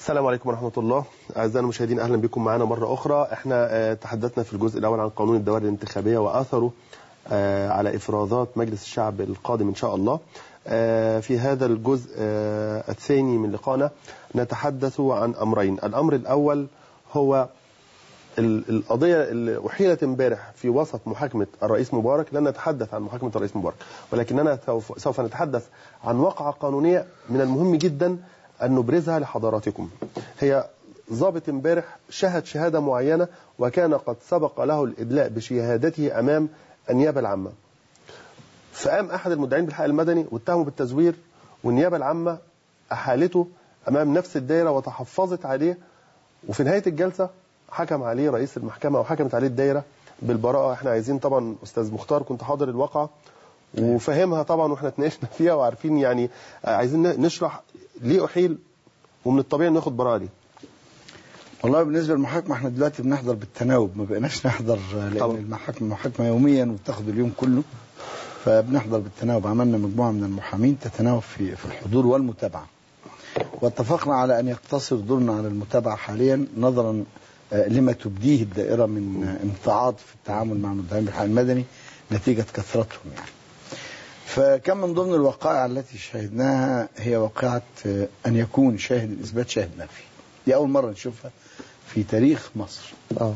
السلام عليكم ورحمة الله أعزائنا المشاهدين أهلا بكم معنا مرة أخرى احنا آه، تحدثنا في الجزء الأول عن قانون الدوائر الانتخابية وأثره آه، على إفرازات مجلس الشعب القادم إن شاء الله آه، في هذا الجزء آه، الثاني من لقائنا نتحدث عن أمرين الأمر الأول هو ال- القضية اللي أحيلت امبارح في وسط محاكمة الرئيس مبارك لن نتحدث عن محاكمة الرئيس مبارك ولكننا سوف, سوف نتحدث عن واقعة قانونية من المهم جدا أن نبرزها لحضراتكم هي ضابط امبارح شهد شهادة معينة وكان قد سبق له الإدلاء بشهادته أمام النيابة العامة فقام أحد المدعين بالحق المدني واتهمه بالتزوير والنيابة العامة أحالته أمام نفس الدائرة وتحفظت عليه وفي نهاية الجلسة حكم عليه رئيس المحكمة أو حكمت عليه الدائرة بالبراءة احنا عايزين طبعا أستاذ مختار كنت حاضر الواقعة وفاهمها طبعا واحنا اتناقشنا فيها وعارفين يعني آه، عايزين نشرح ليه أحيل ومن الطبيعي انه ياخد براءة ليه والله بالنسبه للمحاكمه احنا دلوقتي بنحضر بالتناوب ما بقيناش نحضر لان طبعا. المحاكمه محاكمه يوميا وبتاخد اليوم كله فبنحضر بالتناوب عملنا مجموعه من المحامين تتناوب في في الحضور والمتابعه واتفقنا على ان يقتصر دورنا على المتابعه حاليا نظرا آه، لما تبديه الدائره من آه، امتعاض في التعامل مع المدعين بالحق المدني نتيجه كثرتهم يعني فكان من ضمن الوقائع التي شهدناها هي واقعة آه، أن يكون شاهد الإثبات شاهد نفي دي أول مرة نشوفها في تاريخ مصر اه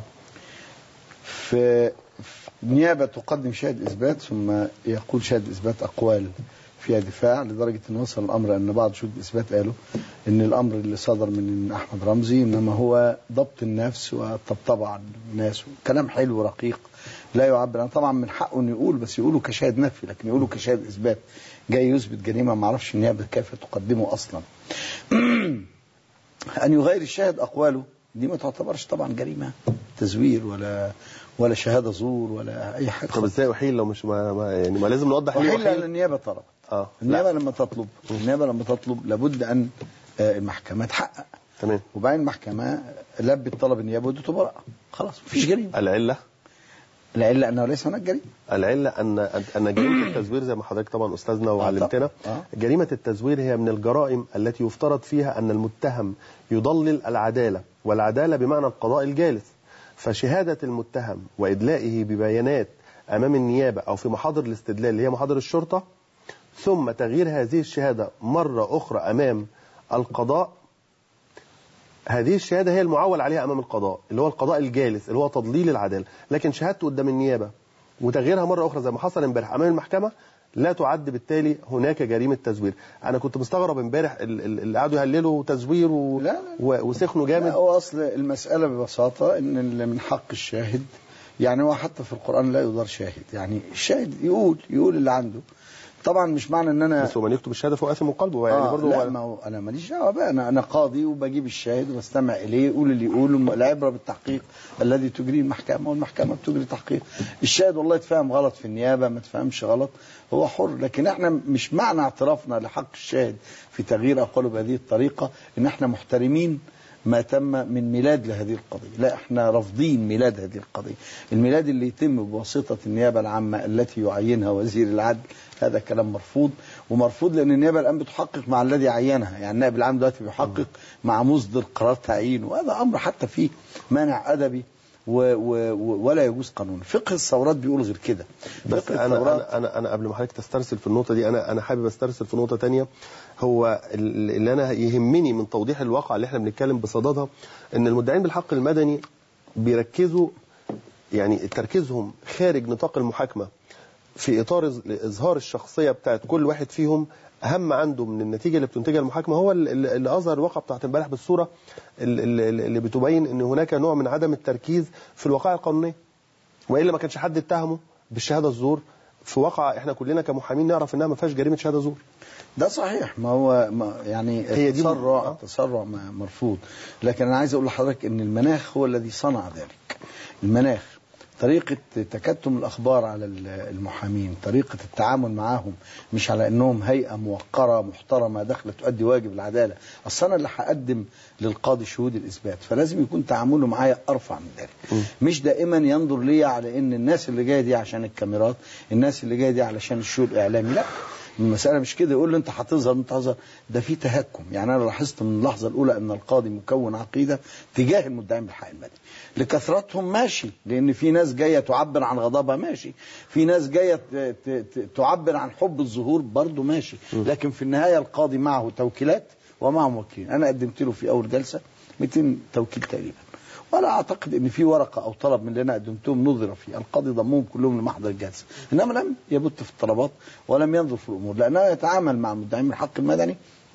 في في نيابة تقدم شاهد إثبات ثم يقول شاهد الإثبات أقوال فيها دفاع لدرجة أن وصل الأمر أن بعض شهود الإثبات قالوا أن الأمر اللي صدر من أحمد رمزي إنما هو ضبط النفس والطبطبة على الناس كلام حلو رقيق لا يعبر أنا طبعا من حقه أن يقول بس يقوله كشاهد نفي لكن يقوله كشاهد إثبات جاي يثبت جريمة ما اعرفش النيابة كيف تقدمه أصلا أن يغير الشاهد أقواله دي ما تعتبرش طبعا جريمة تزوير ولا ولا شهادة زور ولا أي حاجة طب ازاي أحيل لو مش ما, ما يعني ما لازم نوضح ليه وحيل لأن أحيل النيابة طلبت اه النيابة لا لما تطلب النيابة لما تطلب لابد أن آه، المحكمة تحقق تمام وبعدين المحكمة لبت طلب النيابة ودته براءة خلاص مفيش جريمة العلة العلة أنه ليس هناك جريمة العلة أن أن جريمة التزوير زي ما حضرتك طبعا أستاذنا وعلمتنا آه. جريمة التزوير هي من الجرائم التي يفترض فيها أن المتهم يضلل العدالة والعدالة بمعنى القضاء الجالس فشهادة المتهم وإدلائه ببيانات أمام النيابة أو في محاضر الاستدلال اللي هي محاضر الشرطة ثم تغيير هذه الشهادة مرة أخرى أمام القضاء هذه الشهادة هي المعول عليها أمام القضاء اللي هو القضاء الجالس اللي هو تضليل العدالة لكن شهادته قدام النيابة وتغييرها مرة أخرى زي ما حصل امبارح أمام المحكمة لا تعد بالتالي هناك جريمة تزوير أنا كنت مستغرب امبارح ال- ال- اللي قعدوا يهللوا تزوير و... لا، لا. و... وسخنوا لا جامد هو أصل المسألة ببساطة أن اللي من حق الشاهد يعني هو حتى في القرآن لا يضار شاهد يعني الشاهد يقول يقول اللي عنده طبعا مش معنى ان انا بس ومن يكتب الشهادة فهو آثم قلبه يعني آه برضه لا هو- ما هو انا ماليش دعوه بقى انا انا قاضي وبجيب الشاهد وبستمع اليه يقول اللي يقوله العبره بالتحقيق الذي تجريه المحكمه والمحكمه بتجري تحقيق الشاهد والله يتفهم غلط في النيابه ما تفهمش غلط هو حر لكن احنا مش معنى اعترافنا لحق الشاهد في تغيير اقواله بهذه الطريقه ان احنا محترمين ما تم من ميلاد لهذه القضية لا احنا رافضين ميلاد هذه القضية الميلاد اللي يتم بواسطة النيابة العامة التي يعينها وزير العدل هذا كلام مرفوض ومرفوض لأن النيابة الآن بتحقق مع الذي عينها يعني النائب العام دلوقتي بيحقق مع مصدر قرار تعيين وهذا أمر حتى فيه مانع أدبي و و و ولا يجوز قانون فقه الثورات بيقول غير كده بس فقه انا الثورات انا انا انا قبل ما حضرتك تسترسل في النقطه دي انا انا حابب استرسل في نقطه تانية هو ال- اللي انا يهمني من توضيح الواقع اللي احنا بنتكلم بصددها ان المدعين بالحق المدني بيركزوا يعني تركيزهم خارج نطاق المحاكمه في اطار إظ- اظهار الشخصيه بتاعت كل واحد فيهم اهم عنده من النتيجه اللي بتنتجها المحاكمه هو ال- ال- اللي اظهر الواقع بتاعت امبارح بالصوره ال- ال- اللي بتبين ان هناك نوع من عدم التركيز في الوقائع القانونيه والا ما كانش حد اتهمه بالشهاده الزور في واقع احنا كلنا كمحامين نعرف انها ما فيهاش جريمه شهاده زور ده صحيح ما هو ما يعني هي دي التسرع آه. التسرع ما- مرفوض لكن انا عايز اقول لحضرتك ان المناخ هو الذي صنع ذلك المناخ طريقة تكتم الأخبار على ال- المحامين طريقة التعامل معهم مش على أنهم هيئة موقرة محترمة داخلة تؤدي واجب العدالة أصل أنا اللي هقدم للقاضي شهود الإثبات فلازم يكون تعامله معايا أرفع من ذلك مش دائما ينظر لي على أن الناس اللي جاية دي عشان الكاميرات الناس اللي جاية دي علشان الشو الإعلامي لا المساله مش كده يقول له انت هتظهر انت هتظهر ده في تهكم يعني انا لاحظت من اللحظه الاولى ان القاضي مكون عقيده تجاه المدعين بالحق المدني لكثرتهم ماشي لان في ناس جايه تعبر عن غضبها ماشي في ناس جايه ت- ت- ت- تعبر عن حب الظهور برضه ماشي لكن في النهايه القاضي معه توكيلات ومعه موكلين انا قدمت له في اول جلسه 200 توكيل تقريبا ولا اعتقد ان في ورقه او طلب من اللي انا قدمتهم نظر فيه القاضي ضمهم كلهم لمحضر الجلسه انما لم يبت في الطلبات ولم ينظر في الامور لانه يتعامل مع مدعين الحق المدني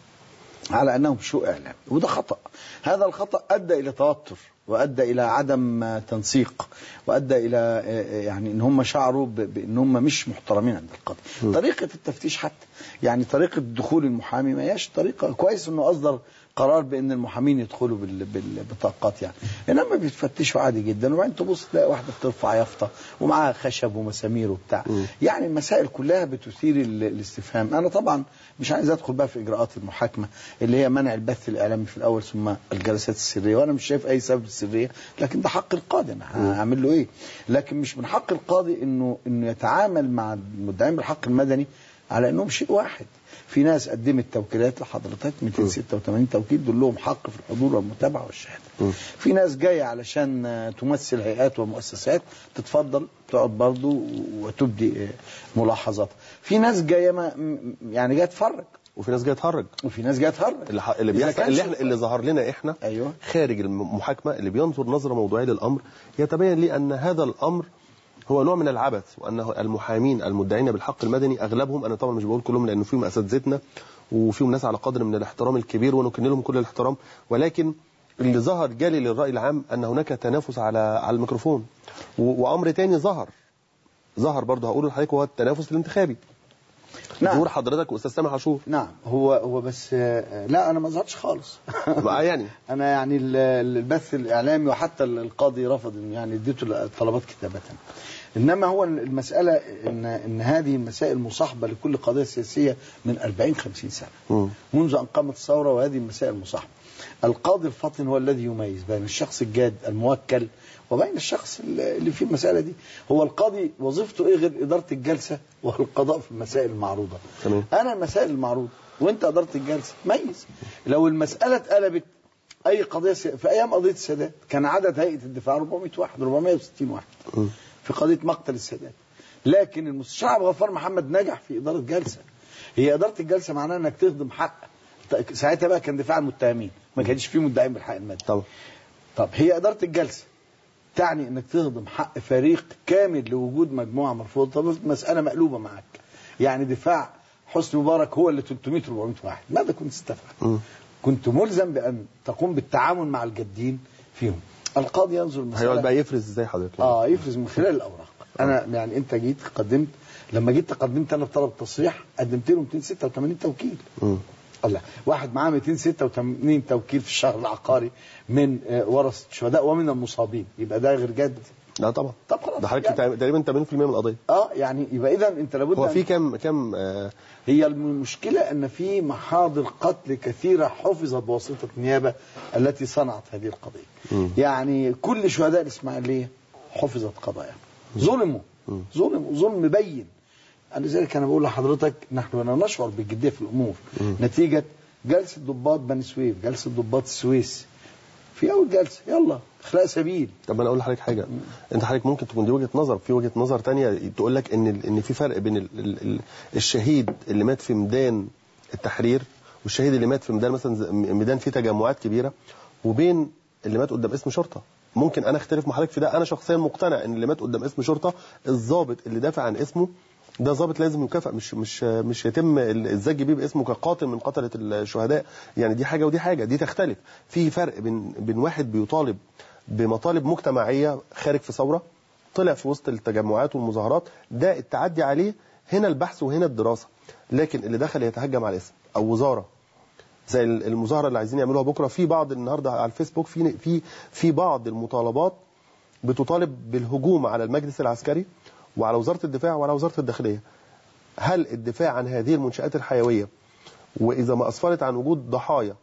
على انهم شو اعلام وده خطا هذا الخطا ادى الى توتر وادى الى عدم آه، تنسيق وادى الى آه، آه، يعني ان هم شعروا ب- بان هم مش محترمين عند القاضي طريقه التفتيش حتى يعني طريقه دخول المحامي ما هياش طريقه كويس انه اصدر قرار بان المحامين يدخلوا بال- بالبطاقات يعني انما بيتفتشوا عادي جدا وبعدين تبص تلاقي واحده بترفع يافطه ومعاها خشب ومسامير وبتاع يعني المسائل كلها بتثير ال- الاستفهام انا طبعا مش عايز ادخل بقى في اجراءات المحاكمه اللي هي منع البث الاعلامي في الاول ثم الجلسات السريه وانا مش شايف اي سبب السريه لكن ده حق القاضي انا هعمل له ايه لكن مش من حق القاضي انه انه يتعامل مع المدعين بالحق المدني على انهم شيء واحد في ناس قدمت توكيلات لحضرتك 286 توكيل دول لهم حق في الحضور والمتابعه والشهاده في ناس جايه علشان آه، تمثل هيئات ومؤسسات تتفضل تقعد برضه وتبدي آه، ملاحظات في ناس جايه ما م- يعني جايه تفرج وفي ناس جايه تهرج وفي ناس جايه تهرج اللي, ح... اللي إذا بيحصل كانش اللي احنا اللي ظهر لنا احنا ايوه خارج المحاكمه اللي بينظر نظره موضوعيه للامر يتبين لي ان هذا الامر هو نوع من العبث وانه المحامين المدعين بالحق المدني اغلبهم انا طبعا مش بقول كلهم لانه فيهم اساتذتنا وفيهم ناس على قدر من الاحترام الكبير ونكن لهم كل الاحترام ولكن اللي ظهر جالي للراي العام ان هناك تنافس على على الميكروفون و... وامر تاني ظهر ظهر برضه هقول لحضرتك هو التنافس الانتخابي نعم. ظهور حضرتك واستاذ سامح عاشور نعم هو هو بس آه، لا انا ما ظهرتش خالص بقى يعني انا يعني ال- البث الاعلامي وحتى القاضي رفض إن يعني اديته الطلبات كتابه انما هو المساله ان ان هذه المسائل مصاحبه لكل قضيه سياسيه من 40 50 سنه مم. منذ ان قامت الثوره وهذه المسائل مصاحبه القاضي الفطن هو الذي يميز بين الشخص الجاد الموكل وبين الشخص اللي في المساله دي هو القاضي وظيفته ايه غير اداره الجلسه والقضاء في المسائل المعروضه تمام. انا المسائل المعروضه وانت اداره الجلسه ميز لو المساله اتقلبت اي قضيه سي... في ايام قضيه السادات كان عدد هيئه الدفاع 400 واحد 460 واحد مم. في قضيه مقتل السادات لكن المستشار عبد الغفار محمد نجح في اداره جلسه هي اداره الجلسه معناها انك تخدم حق ساعتها بقى كان دفاع المتهمين ما كانش فيه مدعين بالحق المدني طبعا طب هي اداره الجلسه تعني انك تخدم حق فريق كامل لوجود مجموعه مرفوضه طب المساله مقلوبه معاك يعني دفاع حسني مبارك هو اللي 300 400 واحد ماذا كنت تستفعل مم. كنت ملزم بان تقوم بالتعامل مع الجادين فيهم القاضي ينظر المساله هيقعد بقى يفرز ازاي حضرتك اه يفرز من خلال الاوراق انا يعني انت جيت قدمت لما جيت قدمت انا بطلب تصريح قدمت له 286 توكيل مم. الله واحد معاه 286 توكيل في الشهر العقاري من آه، ورثه الشهداء ومن المصابين يبقى ده غير جد لا طبعا طب خلاص ده حضرتك يعني تقريبا 80% من القضيه اه يعني يبقى اذا انت لابد هو أن- في كام كام آه هي المشكلة أن في محاضر قتل كثيرة حفظت بواسطة النيابة التي صنعت هذه القضية مم. يعني كل شهداء الإسماعيلية حفظت قضايا ظلموا ظلموا ظلم بين لذلك أنا بقول لحضرتك نحن لا نشعر بالجدية في الأمور نتيجة جلسة ضباط بني سويف جلسة ضباط السويس في أول جلسة يلا إخلاء سبيل طب انا اقول لحضرتك حاجه انت حضرتك ممكن تكون دي وجهه نظر في وجهه نظر تانية تقول لك ان ال- ان في فرق بين ال ال ال الشهيد اللي مات في ميدان التحرير والشهيد اللي مات في ميدان مثلا زي- ميدان فيه تجمعات كبيره وبين اللي مات قدام اسم شرطه ممكن انا اختلف مع حضرتك في ده انا شخصيا مقتنع ان اللي مات قدام اسم شرطه الضابط اللي دافع عن اسمه ده ضابط لازم يكافئ مش مش مش يتم ال- الزج بيه باسمه كقاتل من قتله الشهداء يعني دي حاجه ودي حاجه دي تختلف في فرق بين بين واحد بيطالب بمطالب مجتمعيه خارج في ثوره طلع في وسط التجمعات والمظاهرات ده التعدي عليه هنا البحث وهنا الدراسه لكن اللي دخل يتهجم على الاسم او وزاره زي المظاهره اللي عايزين يعملوها بكره في بعض النهارده على الفيسبوك في في في بعض المطالبات بتطالب بالهجوم على المجلس العسكري وعلى وزاره الدفاع وعلى وزاره الداخليه هل الدفاع عن هذه المنشات الحيويه واذا ما اسفرت عن وجود ضحايا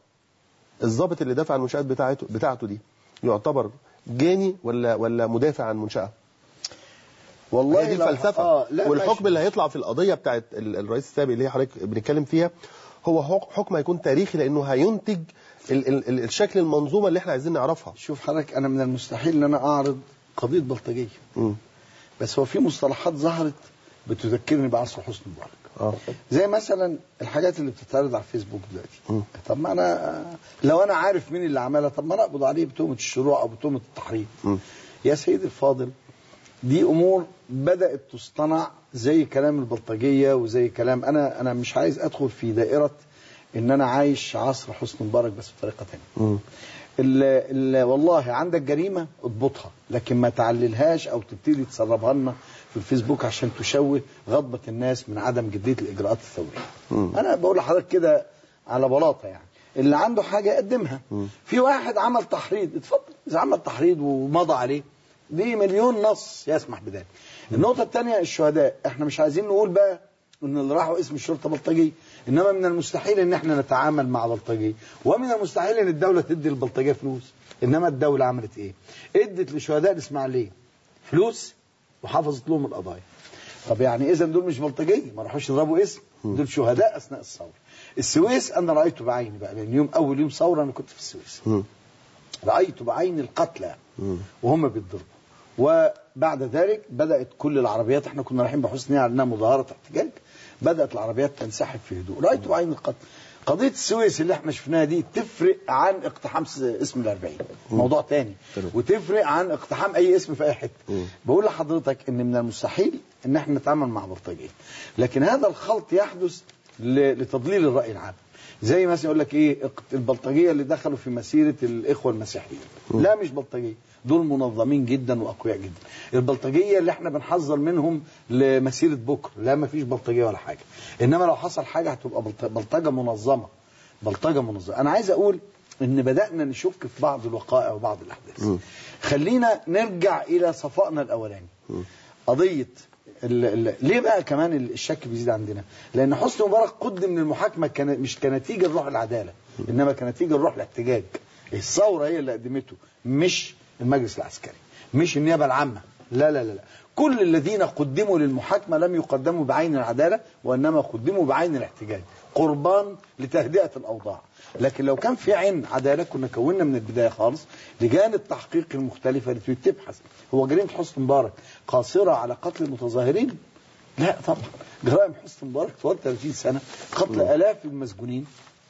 الضابط اللي دافع عن المنشات بتاعته بتاعته دي يعتبر جاني ولا ولا مدافع عن منشاه والله هي دي لو- الفلسفه آه، لا، والحكم ماشي. اللي هيطلع في القضيه بتاعت ال- الرئيس السابق اللي هي حضرتك بنتكلم فيها هو حك- حكم هيكون تاريخي لانه هينتج ال ال ال الشكل المنظومه اللي احنا عايزين نعرفها شوف حضرتك انا من المستحيل ان انا اعرض قضيه بلطجيه مم. بس هو في مصطلحات ظهرت بتذكرني بعصر حسني مبارك اه زي مثلا الحاجات اللي بتتعرض على الفيسبوك مم. دلوقتي طب ما انا لو انا عارف مين اللي عملها طب ما انا اقبض عليه بتهمه الشروع او بتهمه التحريض مم. يا سيدي الفاضل دي امور بدات تصطنع زي كلام البلطجيه وزي كلام انا انا مش عايز ادخل في دائره ان انا عايش عصر حسني مبارك بس بطريقه ثانيه مم. ال ال والله عندك جريمه اضبطها لكن ما تعللهاش او تبتدي تسربها لنا في الفيسبوك عشان تشوه غضبه الناس من عدم جديه الاجراءات الثوريه. مم. انا بقول لحضرتك كده على بلاطه يعني اللي عنده حاجه يقدمها. مم. في واحد عمل تحريض اتفضل اذا عمل تحريض ومضى عليه دي مليون نص يسمح بذلك. النقطه الثانيه الشهداء احنا مش عايزين نقول بقى ان اللي راحوا اسم الشرطه بلطجي انما من المستحيل ان احنا نتعامل مع بلطجي ومن المستحيل ان الدوله تدي البلطجيه فلوس انما الدوله عملت ايه ادت لشهداء الاسماعيليه فلوس وحفظت لهم القضايا طب يعني اذا دول مش بلطجيه ما راحوش يضربوا اسم دول شهداء اثناء الثوره السويس انا رايته بعيني بقى لان يوم اول يوم ثوره انا كنت في السويس مم. رايت بعين القتلى مم. وهم بيتضربوا وبعد ذلك بدات كل العربيات احنا كنا رايحين بحسن نيه على انها مظاهره احتجاج بدات العربيات تنسحب في هدوء رايت بعين القتل قضيه السويس اللي احنا شفناها دي تفرق عن اقتحام س- اسم الأربعين موضوع تاني تمام. وتفرق عن اقتحام اي اسم في اي حته مم. بقول لحضرتك ان من المستحيل ان احنا نتعامل مع بلطجيه لكن هذا الخلط يحدث ل- لتضليل الراي العام زي مثلا يقول لك ايه اق- البلطجيه اللي دخلوا في مسيره الاخوه المسيحيين لا مش بلطجيه دول منظمين جدا واقوياء جدا البلطجيه اللي احنا بنحذر منهم لمسيره بكره لا ما فيش بلطجيه ولا حاجه انما لو حصل حاجه هتبقى بلط- بلطجه منظمه بلطجه منظمه انا عايز اقول ان بدانا نشك في بعض الوقائع وبعض الاحداث مم. خلينا نرجع الى صفائنا الاولاني مم. قضيه ال ال ليه بقى كمان الشك بيزيد عندنا لان حسني مبارك قدم للمحاكمه كان مش كنتيجه لروح العداله انما كنتيجه لروح الاحتجاج الثوره هي اللي قدمته مش المجلس العسكري مش النيابه العامه لا لا لا لا كل الذين قدموا للمحاكمه لم يقدموا بعين العداله وانما قدموا بعين الاحتجاج قربان لتهدئه الاوضاع لكن لو كان في عين عداله كنا كونا من البدايه خالص لجان التحقيق المختلفه التي تبحث هو جريمه حسني مبارك قاصره على قتل المتظاهرين لا طبعا جرائم حسني مبارك طوال 30 سنه قتل الاف المسجونين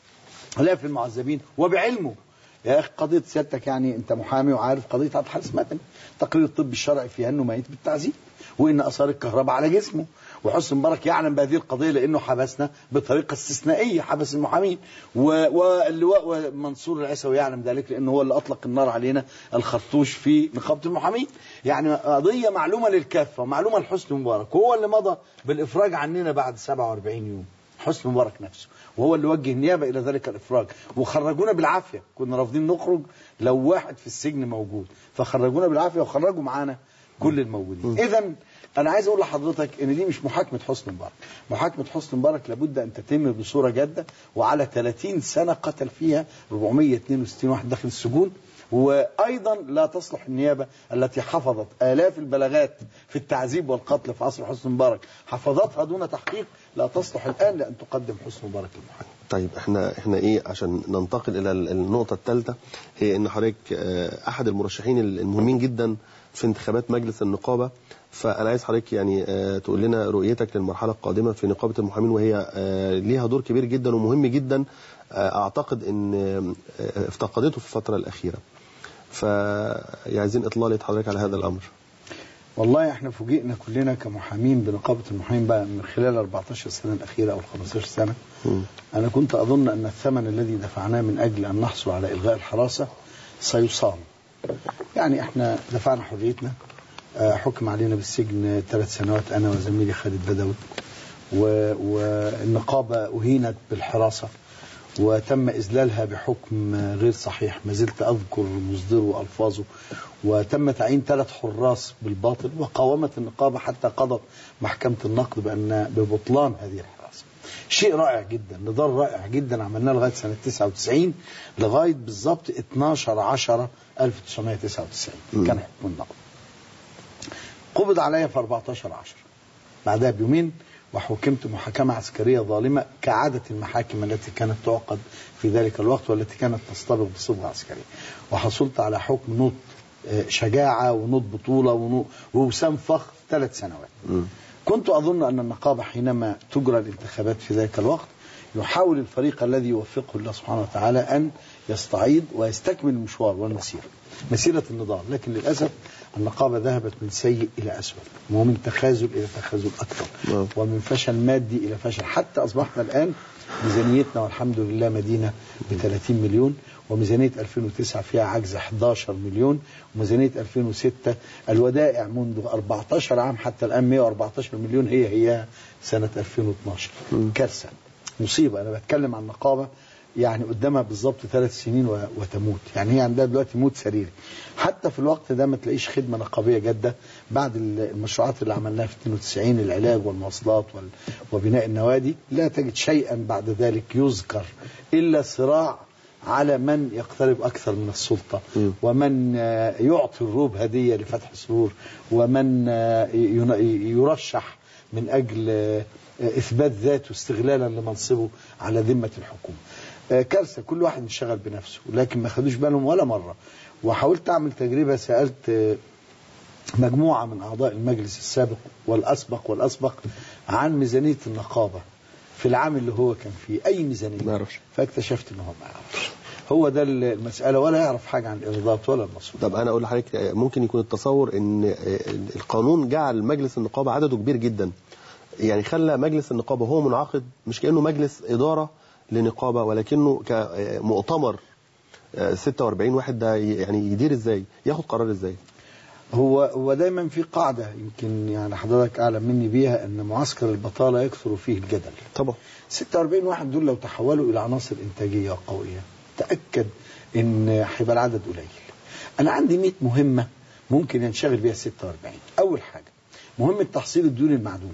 الاف المعذبين وبعلمه يا اخي قضيه سيادتك يعني انت محامي وعارف قضيه عبد الحارس مدني تقرير الطب الشرعي فيها انه ميت بالتعذيب وان اثار الكهرباء على جسمه وحسن مبارك يعلم بهذه القضيه لانه حبسنا بطريقه استثنائيه حبس المحامين و- واللواء منصور العيسوي يعلم ذلك لانه هو اللي اطلق النار علينا الخرطوش في نقابه المحامين يعني قضيه معلومه للكافه ومعلومه لحسني مبارك وهو اللي مضى بالافراج عننا بعد 47 يوم حسني مبارك نفسه وهو اللي وجه النيابه الى ذلك الافراج وخرجونا بالعافيه كنا رافضين نخرج لو واحد في السجن موجود فخرجونا بالعافيه وخرجوا معانا كل الموجودين اذا انا عايز اقول لحضرتك ان دي مش محاكمه حسني مبارك محاكمه حسني مبارك لابد ان تتم بصوره جاده وعلى 30 سنه قتل فيها 462 واحد داخل السجون وايضا لا تصلح النيابه التي حفظت الاف البلاغات في التعذيب والقتل في عصر حسني مبارك حفظتها دون تحقيق لا تصلح الان لان تقدم حسني مبارك للمحاكمه طيب احنا احنا ايه عشان ننتقل الى ال- النقطه الثالثه هي ان حضرتك آه، احد المرشحين المهمين جدا في انتخابات مجلس النقابه فانا عايز حضرتك يعني آه، تقول لنا رؤيتك للمرحله القادمه في نقابه المحامين وهي آه، ليها دور كبير جدا ومهم جدا آه، اعتقد ان آه، افتقدته في الفتره الاخيره فعايزين اطلاله حضرتك على هذا الامر والله احنا فوجئنا كلنا كمحامين بنقابه المحامين بقى من خلال 14 سنه الاخيره او 15 سنه مم. انا كنت اظن ان الثمن الذي دفعناه من اجل ان نحصل على الغاء الحراسه سيصام يعني احنا دفعنا حريتنا آه، حكم علينا بالسجن ثلاث سنوات انا وزميلي خالد بدوي و- والنقابه اهينت بالحراسه وتم اذلالها بحكم غير صحيح ما زلت اذكر مصدره والفاظه وتم تعيين ثلاث حراس بالباطل وقاومت النقابه حتى قضت محكمه النقد بان ببطلان هذه الحراسه. شيء رائع جدا نضال رائع جدا عملناه لغايه سنه 99 لغايه بالظبط 12 10 1999 كان حكم النقد. قبض عليا في 14 10 بعدها بيومين وحكمت محاكمة عسكرية ظالمة كعادة المحاكم التي كانت تعقد في ذلك الوقت والتي كانت تستبق بصبغة عسكرية وحصلت على حكم نوط آه، شجاعة ونوط بطولة ونوط- ووسام فخر ثلاث سنوات مم. كنت أظن أن النقابة حينما تجرى الانتخابات في ذلك الوقت يحاول الفريق الذي يوفقه الله سبحانه وتعالى أن يستعيد ويستكمل المشوار والمسيرة مسيرة النضال لكن للأسف النقابة ذهبت من سيء إلى أسوأ ومن تخاذل إلى تخاذل أكثر نعم. ومن فشل مادي إلى فشل حتى أصبحنا الآن ميزانيتنا والحمد لله مدينة ب 30 مليون وميزانية 2009 فيها عجز 11 مليون وميزانية 2006 الودائع منذ 14 عام حتى الآن 114 مليون هي هي سنة 2012 كارثة مصيبة أنا بتكلم عن نقابة يعني قدامها بالظبط ثلاث سنين و- وتموت يعني هي عندها دلوقتي موت سريري حتى في الوقت ده ما تلاقيش خدمة نقابية جادة بعد ال- المشروعات اللي عملناها في 92 العلاج والمواصلات وال- وبناء النوادي لا تجد شيئا بعد ذلك يذكر إلا صراع على من يقترب أكثر من السلطة م. ومن آه، يعطي الروب هدية لفتح سرور ومن آه، ين- يرشح من أجل آه، إثبات ذاته استغلالا لمنصبه على ذمة الحكومة آه، كارثة كل واحد انشغل بنفسه لكن ما خدوش بالهم ولا مرة وحاولت أعمل تجربة سألت آه، مجموعة من أعضاء المجلس السابق والأسبق والأسبق عن ميزانية النقابة في العام اللي هو كان فيه أي ميزانية ما يعرفش. فاكتشفت إن هو ما يعرفش هو ده المسألة ولا يعرف حاجة عن الإيرادات ولا المصروف طب انا اقول لحضرتك آه، ممكن يكون التصور ان آه، القانون جعل مجلس النقابه عدده كبير جدا يعني خلى مجلس النقابه هو منعقد مش كانه مجلس اداره لنقابه ولكنه كمؤتمر 46 واحد ده ي- يعني يدير ازاي ياخد قرار ازاي هو هو دايما في قاعدة يمكن يعني حضرتك أعلم مني بيها أن معسكر البطالة يكثر فيه الجدل طبعا 46 واحد دول لو تحولوا إلى عناصر إنتاجية قوية تأكد إن هيبقى العدد قليل أنا عندي 100 مهمة ممكن ينشغل بيها 46 أول حاجة مهمة تحصيل الديون المعدومة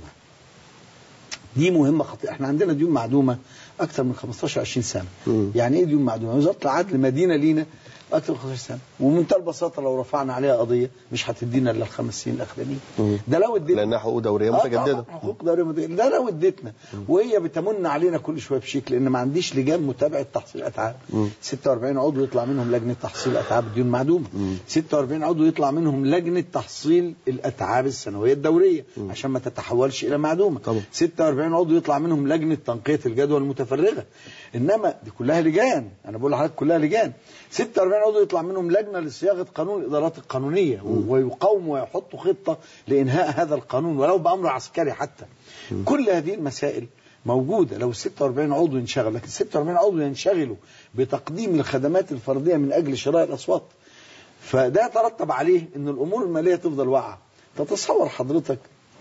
دي مهمة خطيرة احنا عندنا ديون معدومة أكثر من 15 20 سنة مم. يعني إيه ديون معدومة وزارة العدل مدينة لينا أكثر من 15 سنة ومنتهى البساطة لو رفعنا عليها قضية مش هتدينا إلا الخمس سنين الأخرانيين مم. ده لو اديتنا لانها حقوق دوريه آه متجدده طبعاً، حقوق دورية متجددة ده لو اديتنا وهي بتمن علينا كل شويه بشيك لان ما عنديش لجان متابعه تحصيل اتعاب مم. 46 عضو يطلع منهم لجنه تحصيل اتعاب الديون معدومه مم. 46 عضو يطلع منهم لجنه تحصيل الاتعاب السنويه الدوريه عشان ما تتحولش الى معدومه طبعاً. 46 عضو يطلع منهم لجنه تنقيه الجدول المتفرغه انما دي كلها لجان انا بقول لحضرتك كلها لجان 46 عضو يطلع منهم لجنه لصياغه قانون الادارات القانونيه ويقاوموا ويحطوا خطه لانهاء هذا القانون ولو بامر عسكري حتى كل هذه المسائل موجوده لو 46 عضو ينشغل لكن 46 عضو ينشغلوا بتقديم الخدمات الفرديه من اجل شراء الاصوات فده يترتب عليه ان الامور الماليه تفضل واقعه تتصور حضرتك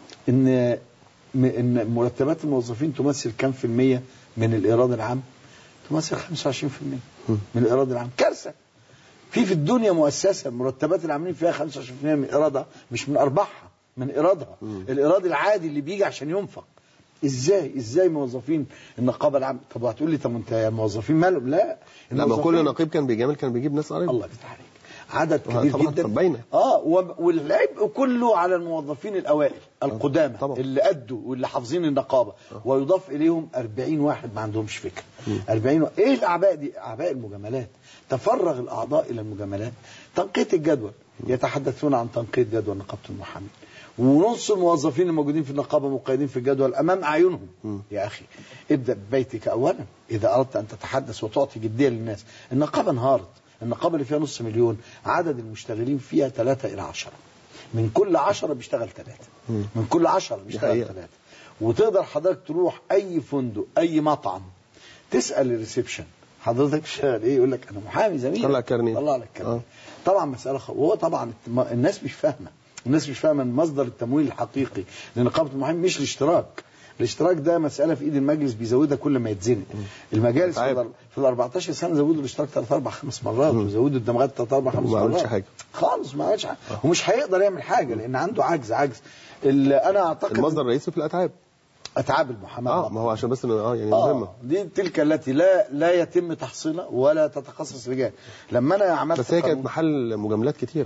ان م- ان مرتبات الموظفين تمثل كم في المية من الايراد العام تمثل 25% من الايراد العام كارثه في في الدنيا مؤسسه مرتبات العاملين فيها 25% من ايرادها مش من ارباحها من ايرادها الايراد العادي اللي بيجي عشان ينفق ازاي ازاي موظفين النقابه العامه طب هتقول لي طب انت يا موظفين مالهم لا لا ما كل الموظفين- نقيب كان بيجامل كان بيجيب ناس قريب الله يفتح عليك عدد آه، كبير طبعاً، جدا طب باينة. اه و- والعبء كله على الموظفين الاوائل القدامى طبعاً. اللي ادوا واللي حافظين النقابه ويضاف اليهم 40 واحد ما عندهمش فكره 40 و... ايه الاعباء دي اعباء المجاملات تفرغ الاعضاء الى المجاملات تنقيه الجدول يتحدثون عن تنقيه جدول نقابه المحامين ونص الموظفين الموجودين في النقابه مقيدين في الجدول امام اعينهم يا اخي ابدا ببيتك اولا اذا اردت ان تتحدث وتعطي جديه للناس النقابه انهارت النقابه اللي فيها نص مليون عدد المشتغلين فيها ثلاثة الى عشرة من كل عشرة بيشتغل ثلاثة من كل عشرة بيشتغل حقيقة. ثلاثة وتقدر حضرتك تروح اي فندق اي مطعم تسال الريسبشن حضرتك شغال ايه يقول لك انا محامي زميل طلع كارنيه. طلع لك كارنيه آه. طبعا مساله خ... وهو طبعا الت- الناس مش فاهمه الناس مش فاهمه ان مصدر التمويل الحقيقي لنقابه المحامين مش الاشتراك الاشتراك ده مساله في ايد المجلس بيزودها كل ما يتزنق المجالس في, عيب. الأر- في ال 14 سنه زودوا الاشتراك ثلاث اربع خمس مرات وزودوا الدمغات ثلاث اربع خمس وما مرات عملش حاجة. خالص ما عملش حاجه ومش هيقدر يعمل حاجه لان عنده عجز عجز ال- انا اعتقد المصدر الرئيسي في الاتعاب اتعاب المحاماه اه طبعاً. ما هو عشان بس اه يعني مهمه اه دي تلك التي لا لا يتم تحصيلها ولا تتخصص رجال لما انا عملت بس هي كانت قانون- محل مجاملات كتيره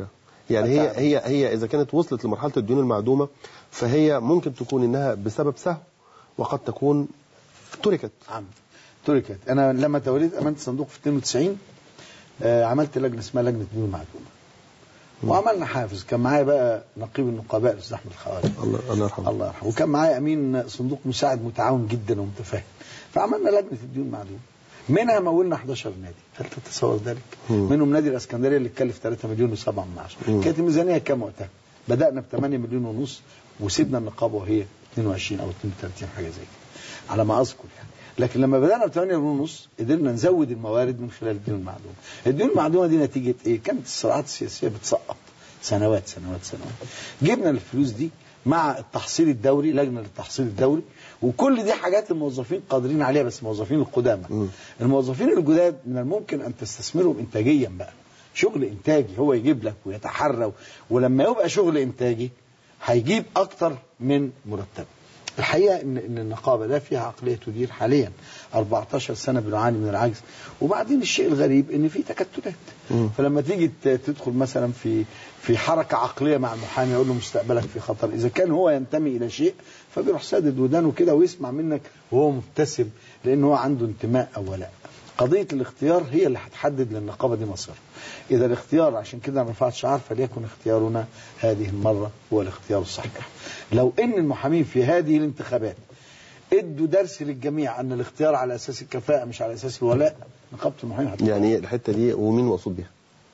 يعني هي هتعرف. هي هي اذا كانت وصلت لمرحله الديون المعدومه فهي ممكن تكون انها بسبب سهو وقد تكون تركت عم تركت انا لما توليت امانه الصندوق في 92 آه، عملت لجنه اسمها لجنه ديون معدومه وعملنا حافز كان معايا بقى نقيب النقاباء الاستاذ احمد الخواري الله الله يرحمه الله يرحمه وكان معايا امين صندوق مساعد متعاون جدا ومتفاهم فعملنا لجنه الديون معدومه منها مولنا 11 نادي هل تتصور ذلك مم. منهم نادي الاسكندريه اللي اتكلف 3 مليون و7 من عشرة مم. كانت الميزانيه كام وقتها بدانا ب 8 مليون ونص وسيبنا النقابه وهي 22 او 32 حاجه زي كده على ما اذكر يعني لكن لما بدانا ب 8 مليون ونص قدرنا نزود الموارد من خلال الديون المعدومه الديون المعدومه دي نتيجه ايه كانت الصراعات السياسيه بتسقط سنوات سنوات سنوات جبنا الفلوس دي مع التحصيل الدوري لجنه للتحصيل الدوري وكل دي حاجات الموظفين قادرين عليها بس الموظفين القدامى مم. الموظفين الجداد من الممكن ان تستثمرهم انتاجيا بقى شغل انتاجي هو يجيب لك ويتحرى ولما يبقى شغل انتاجي هيجيب اكتر من مرتب الحقيقه ان ان النقابه ده فيها عقليه تدير حاليا 14 سنه بنعاني من العجز وبعدين الشيء الغريب ان في تكتلات مم. فلما تيجي ت- تدخل مثلا في في حركه عقليه مع المحامي يقول له مستقبلك في خطر اذا كان هو ينتمي الى شيء فبيروح سادد ودانه كده ويسمع منك وهو مبتسم لان هو عنده انتماء او ولاء قضيه الاختيار هي اللي هتحدد للنقابه دي مصيرها اذا الاختيار عشان كده انا رفعت شعار فليكن اختيارنا هذه المره هو الاختيار الصحيح لو ان المحامين في هذه الانتخابات ادوا درس للجميع ان الاختيار على اساس الكفاءه مش على اساس الولاء نقابه المحامين هتبقى يعني الحته دي ومين مقصود بيها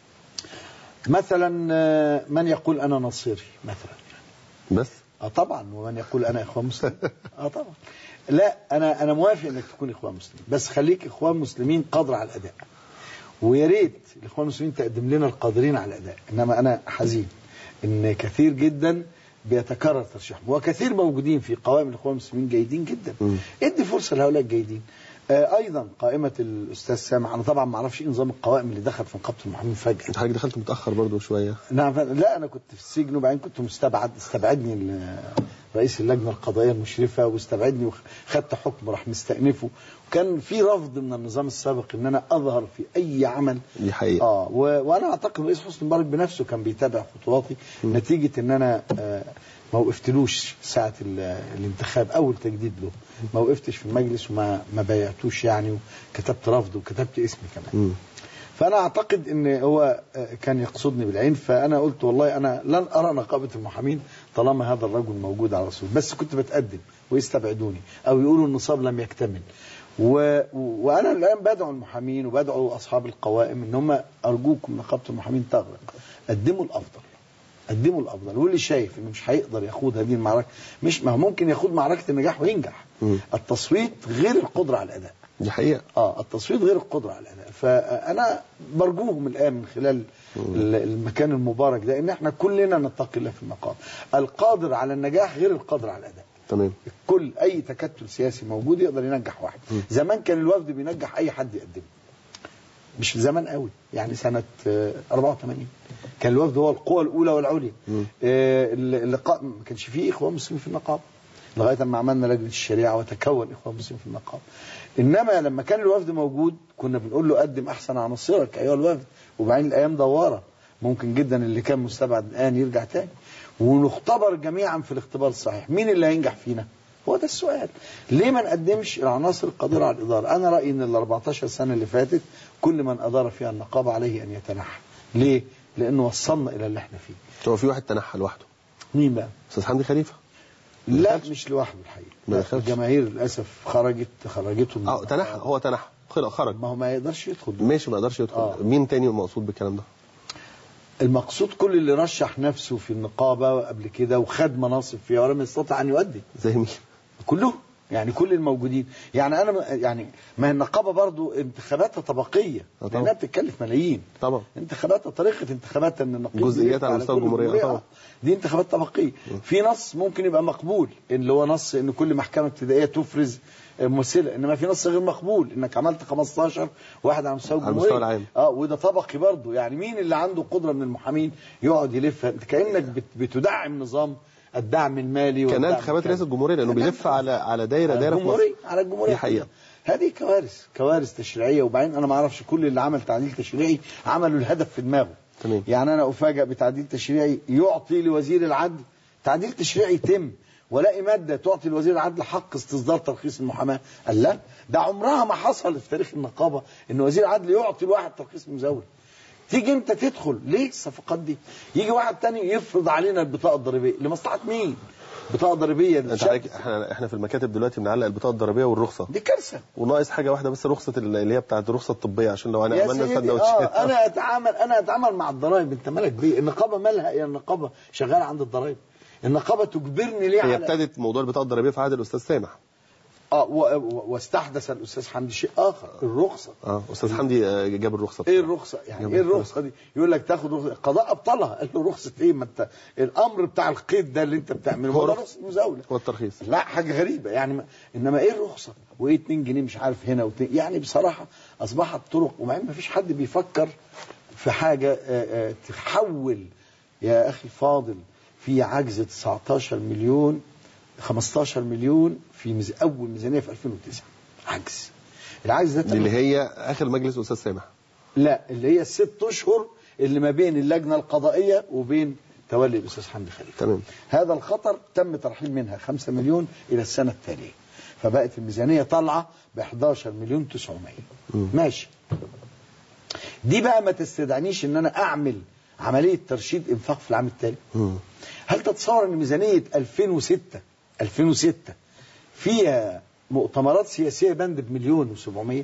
مثلا آه، من يقول انا نصيري مثلا بس اه طبعا ومن يقول انا اخوان مسلمين اه طبعا لا انا انا موافق انك تكون اخوان مسلمين بس خليك اخوان مسلمين قادر على الاداء ويا ريت الاخوان المسلمين تقدم لنا القادرين على الاداء انما انا حزين ان كثير جدا بيتكرر ترشيحهم وكثير موجودين في قوائم الاخوان المسلمين جيدين جدا مم. ادي فرصه لهؤلاء الجيدين آه ايضا قائمه الاستاذ سامع انا طبعا ما اعرفش ايه نظام القوائم اللي دخل في نقابه المحامين فجاه انت حضرتك دخلت متاخر برضو شويه نعم ف- لا انا كنت في السجن وبعدين كنت مستبعد استبعدني ال- رئيس اللجنه القضائيه المشرفه واستبعدني وخدت حكم راح مستأنفه وكان في رفض من النظام السابق ان انا اظهر في اي عمل دي حقيقه اه و... وانا اعتقد رئيس حسني مبارك بنفسه كان بيتابع خطواتي م. نتيجه ان انا آه ما وقفتلوش ساعه ال... الانتخاب اول تجديد له ما وقفتش في المجلس وما ما بايعتوش يعني وكتبت رفض وكتبت اسمي كمان مم. فانا اعتقد ان هو آه، كان يقصدني بالعين فانا قلت والله انا لن ارى نقابه المحامين طالما هذا الرجل موجود على الرسول بس كنت بتقدم ويستبعدوني او يقولوا النصاب لم يكتمل و... و- وانا الان بدعو المحامين وبدعو اصحاب القوائم ان هم ارجوكم نقابه المحامين تغرق قدموا الافضل قدموا الافضل واللي شايف انه مش هيقدر يخوض هذه المعركه مش ما هو ممكن يخوض معركه النجاح وينجح مم. التصويت غير القدره على الاداء دي حقيقه اه التصويت غير القدره على الاداء فانا برجوهم الان من خلال ال- المكان المبارك ده ان احنا كلنا نتقي الله في المقام القادر على النجاح غير القادر على الاداء تمام كل اي تكتل سياسي موجود يقدر ينجح واحد زمان كان الوفد بينجح اي حد يقدمه مش زمان قوي يعني سنة آه، 84 كان الوفد هو القوى الأولى والعليا مم. آه، اللقاء ما كانش فيه إخوان مسلمين في النقابة لغاية ما عملنا لجنة الشريعة وتكون إخوان مسلمين في النقابة إنما لما كان الوفد موجود كنا بنقول له قدم أحسن عناصرك أيها الوفد وبعدين الأيام دوارة ممكن جدا اللي كان مستبعد الآن يرجع تاني ونختبر جميعا في الاختبار الصحيح مين اللي هينجح فينا هو ده السؤال ليه ما نقدمش العناصر القادرة على الإدارة أنا رأيي أن ال 14 سنة اللي فاتت كل من أدار فيها النقابة عليه أن يتنحى ليه؟ لأنه وصلنا إلى اللي احنا فيه هو في واحد تنحى لوحده مين بقى؟ استاذ حمدي خليفه لا مش لوحده الحقيقة ما لا، دخلش. الجماهير للأسف خرجت خرجته من اه تنحى هو تنحى خلق خرج ما هو ما يقدرش يدخل ماشي ما يقدرش يدخل آه. مين تاني مقصود بالكلام ده المقصود كل اللي رشح نفسه في النقابة قبل كده وخد مناصب فيها ولم يستطع أن يؤدي زي مين كلهم يعني كل الموجودين يعني انا م- يعني ما هي النقابه برضو انتخاباتها طبقيه آه طبعا. لانها بتتكلف ملايين طبعا انتخاباتها طريقه انتخاباتها ان النقيب جزئيات بيلف على مستوى كل الجمهورية، طبعا. آه. دي انتخابات طبقيه في نص ممكن يبقى مقبول اللي هو نص ان كل محكمه ابتدائيه تفرز ممثله انما في نص غير مقبول انك عملت 15 واحد على مستوى على الجمهوريه المستوى العام. اه وده طبقي برضه يعني مين اللي عنده قدره من المحامين يقعد يلف انت كانك بت- بتدعم نظام الدعم المالي كان والدعم انتخابات الكذا. رئاسه الجمهوريه لانه كان بيلف على على دايره على دايره في مصر الجمهورية على الجمهورية دي حقيقة. هذه كوارث كوارث تشريعية وبعدين أنا ما أعرفش كل اللي عمل تعديل تشريعي عملوا الهدف في دماغه تمام. يعني انا افاجئ بتعديل تشريعي يعطي لوزير العدل تعديل تشريعي يتم ولاقي ماده تعطي لوزير العدل حق استصدار ترخيص المحاماه قال لا ده عمرها ما حصل في تاريخ النقابه ان وزير العدل يعطي لواحد ترخيص مزور تيجي انت تدخل ليه الصفقات دي يجي واحد تاني يفرض علينا البطاقه الضريبيه لمصلحه مين بطاقه ضريبيه انت للشركة. حضرتك احنا احنا في المكاتب دلوقتي بنعلق البطاقه الضريبيه والرخصه دي كارثه وناقص حاجه واحده بس رخصه اللي هي بتاعت الرخصه الطبيه عشان لو انا يا عملنا سيدي سندوتشات اه انا اتعامل انا اتعامل مع الضرائب انت مالك بيه النقابه مالها هي النقابه شغاله عند الضرائب النقابه تجبرني ليه هي على ابتدت موضوع البطاقه الضريبيه في عهد الاستاذ سامح اه و... و... واستحدث الاستاذ حمدي شيء اخر الرخصه اه استاذ حمدي آه، جاب الرخصه ايه بتاعته. الرخصه يعني جاب ايه الرخصه دي يقول لك تاخد رخصه القضاء ابطلها قال له رخصه ايه ما انت الامر بتاع القيد ده اللي انت بتعمله هو هو ده رخصة. رخصه مزاوله هو الترخيص لا حاجه غريبه يعني ما انما ايه الرخصه وايه 2 جنيه مش عارف هنا وت... يعني بصراحه اصبحت طرق ومع ان ما فيش حد بيفكر في حاجه آه، آه، تحول يا اخي الفاضل في عجز 19 مليون 15 مليون في ميز... اول ميزانيه في 2009 عجز العجز ده دي تم- اللي هي اخر مجلس استاذ سامح لا اللي هي الست اشهر اللي ما بين اللجنه القضائيه وبين تولي الاستاذ حمدي خليفه تمام هذا الخطر تم ترحيل منها 5 مليون الى السنه التاليه فبقت الميزانيه طالعه ب 11 مليون 900 ماشي دي بقى ما تستدعنيش ان انا اعمل عمليه ترشيد انفاق في العام التالي مم. هل تتصور ان ميزانيه 2006 2006 فيها مؤتمرات سياسيه بند بمليون و700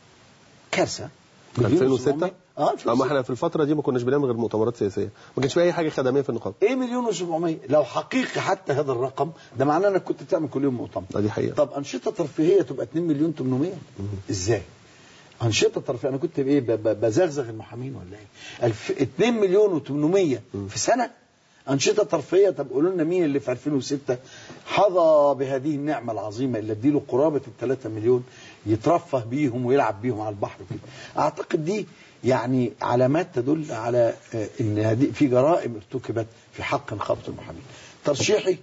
كارثه مليون 2006 و700. اه اما احنا في الفتره دي ما كناش بنعمل غير مؤتمرات سياسيه ما كانش في اي حاجه خدميه في النقابه ايه مليون و700 لو حقيقي حتى هذا الرقم ده معناه انك كنت بتعمل كل يوم مؤتمر آه، دي حقيقه طب انشطه ترفيهيه تبقى 2 مليون 800 ازاي انشطه ترفيهيه انا كنت بايه ب- ب- بزغزغ المحامين ولا ايه الف... 2 مليون و800 في سنه انشطه ترفيهيه طب قولوا لنا مين اللي في 2006 حظى بهذه النعمه العظيمه اللي اديله قرابه ال 3 مليون يترفه بيهم ويلعب بيهم على البحر كده اعتقد دي يعني علامات تدل على آه، ان هذه في جرائم ارتكبت في حق نقابه المحامين ترشيحي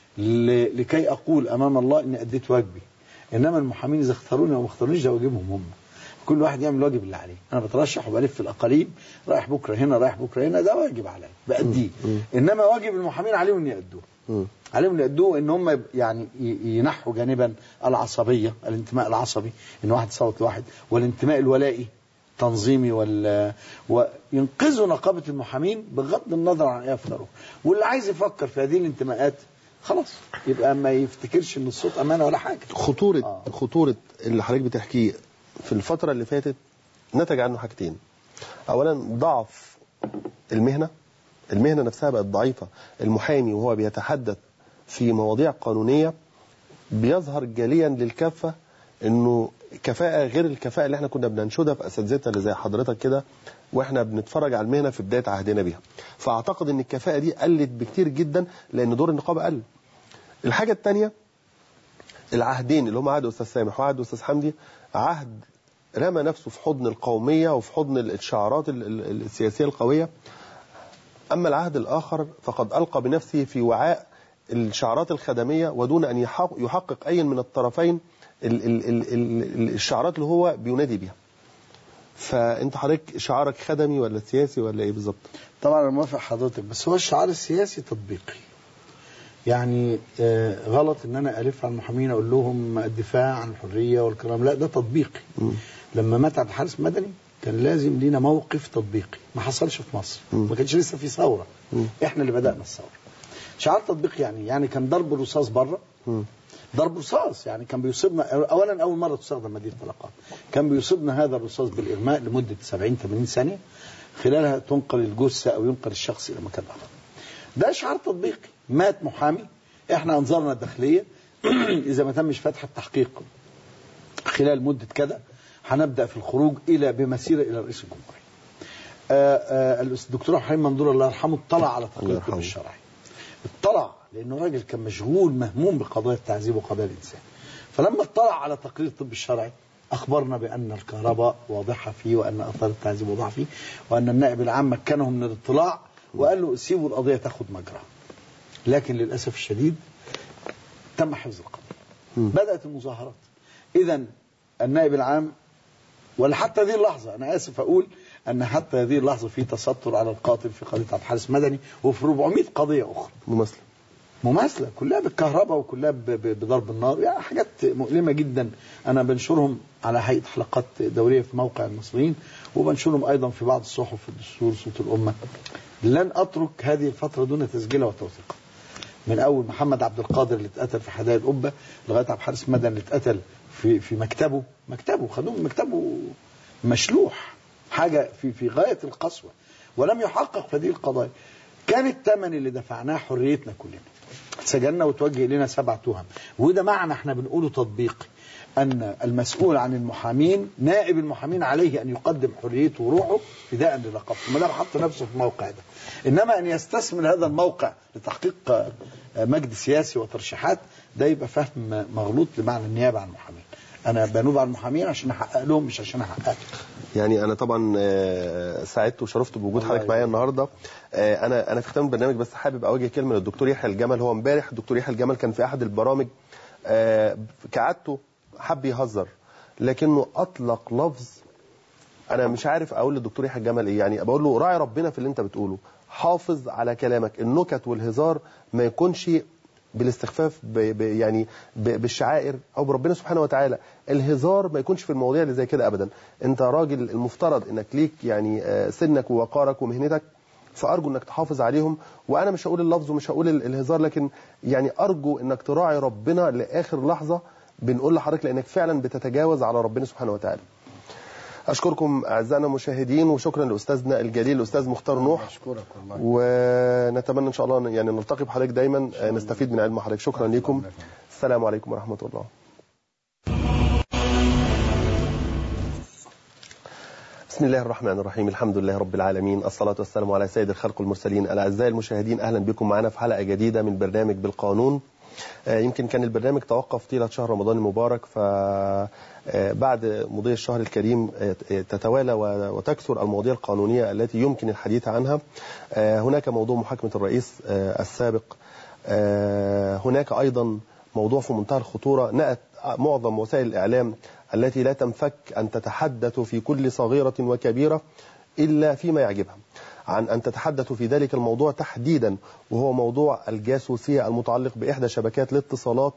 ل- لكي اقول امام الله اني اديت واجبي انما المحامين اذا اختاروني او ما اختارونيش ده واجبهم هم كل واحد يعمل الواجب اللي عليه انا بترشح وبلف في الاقاليم رايح بكره هنا رايح بكره هنا ده واجب عليا باديه انما واجب المحامين عليهم ان يادوه مم. عليهم ان يادوه ان هم يب- يعني ي- ينحوا جانبا العصبيه الانتماء العصبي ان واحد صوت لواحد والانتماء الولائي تنظيمي وال وينقذوا نقابه المحامين بغض النظر عن ايه يفتروا واللي عايز يفكر في هذه الانتماءات خلاص يبقى ما يفتكرش ان الصوت امانه ولا حاجه خطوره آه. خطوره اللي حضرتك بتحكيه في الفتره اللي فاتت نتج عنه حاجتين اولا ضعف المهنه المهنه نفسها بقت ضعيفه المحامي وهو بيتحدث في مواضيع قانونيه بيظهر جليا للكافه انه كفاءه غير الكفاءه اللي احنا كنا بننشدها في اساتذتنا اللي زي حضرتك كده واحنا بنتفرج على المهنه في بدايه عهدنا بيها فاعتقد ان الكفاءه دي قلت بكتير جدا لان دور النقابه قل الحاجه الثانيه العهدين اللي هم عهد استاذ سامح وعهد استاذ حمدي عهد رمى نفسه في حضن القوميه وفي حضن الشعارات ال- ال- السياسيه القويه اما العهد الاخر فقد القى بنفسه في وعاء الشعارات الخدميه ودون ان يحق- يحقق اي من الطرفين ال- ال- ال- ال- الشعارات اللي هو بينادي بيها فانت حضرتك شعارك خدمي ولا سياسي ولا ايه بالظبط طبعا انا موافق حضرتك بس هو الشعار السياسي تطبيقي يعني آه، غلط ان انا الف على المحامين اقول لهم الدفاع عن الحريه والكلام لا ده تطبيقي لما مات عبد الحارس مدني كان لازم لينا موقف تطبيقي ما حصلش في مصر ما كانش لسه في ثوره احنا اللي بدانا الثوره شعار تطبيقي يعني يعني كان ضرب الرصاص بره ضرب رصاص يعني كان بيصيبنا اولا اول مره تستخدم مدينه طلقات كان بيصيبنا هذا الرصاص بالارماء لمده 70 80 ثانيه خلالها تنقل الجثه او ينقل الشخص الى مكان اخر ده شعار تطبيقي مات محامي احنا انظرنا الداخليه اذا ما تمش فتح التحقيق خلال مده كذا هنبدا في الخروج الى بمسيره الى رئيس الجمهوريه آه، آه، الدكتور حليم منظور الله يرحمه اطلع على الله تقرير الطب يرحمه. الشرعي اطلع لانه راجل كان مشغول مهموم بقضايا التعذيب وقضايا الانسان فلما اطلع على تقرير الطب الشرعي اخبرنا بان الكهرباء واضحه فيه وان اثار التعذيب واضحه فيه وان النائب العام مكنه من الاطلاع وقال له سيبوا القضيه تاخد مجراها لكن للاسف الشديد تم حفظ القضيه بدات المظاهرات اذا النائب العام ولا حتى هذه اللحظه انا اسف اقول ان حتى هذه اللحظه في تستر على القاتل في قضيه عبد الحارث مدني وفي 400 قضيه اخرى ممثل مماثله كلها بالكهرباء وكلها ب- ب- بضرب النار يعني حاجات مؤلمه جدا انا بنشرهم على هيئه حلقات دوريه في موقع المصريين وبنشرهم ايضا في بعض الصحف في الدستور صوت الامه لن اترك هذه الفتره دون تسجيلها وتوثيقها من اول محمد عبد القادر اللي اتقتل في حدائق القبه لغايه عبد الحارث مدن اللي اتقتل في في مكتبه مكتبه خدوه من مكتبه مشلوح حاجه في في غايه القسوه ولم يحقق في هذه القضايا كان الثمن اللي دفعناه حريتنا كلنا سجلنا وتوجه الينا سبع تهم وده معنى احنا بنقوله تطبيقي ان المسؤول عن المحامين نائب المحامين عليه ان يقدم حريته وروحه فداء لرقبته ما دام حط نفسه في الموقع ده انما ان يستثمر هذا الموقع لتحقيق آه، مجد سياسي وترشيحات ده يبقى فهم مغلوط لمعنى النيابه عن المحامين انا بنوب على المحامين عشان احقق لهم مش عشان احقق يعني انا طبعا آه، سعدت وشرفت بوجود الله حضرتك معايا يبارك. النهارده آه، انا انا في ختام البرنامج بس حابب اوجه كلمه للدكتور يحيى الجمل هو امبارح الدكتور يحيى الجمل كان في احد البرامج آه، كعادته حب يهزر لكنه اطلق لفظ انا مش عارف اقول للدكتور يحيى الجمل ايه يعني بقول له راعي ربنا في اللي انت بتقوله حافظ على كلامك النكت والهزار ما يكونش بالاستخفاف ب ب يعني ب بالشعائر او بربنا سبحانه وتعالى الهزار ما يكونش في المواضيع اللي زي كده ابدا انت راجل المفترض انك ليك يعني آه، سنك ووقارك ومهنتك فارجو انك تحافظ عليهم وانا مش هقول اللفظ ومش هقول ال- الهزار لكن يعني ارجو انك تراعي ربنا لاخر لحظه بنقول لحضرتك لانك فعلا بتتجاوز على ربنا سبحانه وتعالى اشكركم اعزائنا المشاهدين وشكرا لاستاذنا الجليل الاستاذ مختار نوح اشكرك والله ونتمنى ان شاء الله يعني نلتقي بحضرتك دايما آه، نستفيد من علم حضرتك شكرا لكم السلام عليكم ورحمه الله بسم الله الرحمن الرحيم الحمد لله رب العالمين الصلاة والسلام على سيد الخلق المرسلين الأعزائي المشاهدين أهلا بكم معنا في حلقة جديدة من برنامج بالقانون آه، يمكن كان البرنامج توقف طيلة شهر رمضان المبارك فبعد مضي الشهر الكريم آه، تتوالى و- وتكثر المواضيع القانونية التي يمكن الحديث عنها آه، هناك موضوع محاكمة الرئيس آه، السابق آه، هناك أيضا موضوع في منتهى الخطورة نأت معظم وسائل الإعلام التي لا تنفك أن تتحدث في كل صغيرة وكبيرة إلا فيما يعجبها عن أن تتحدث في ذلك الموضوع تحديدا وهو موضوع الجاسوسية المتعلق بإحدى شبكات الاتصالات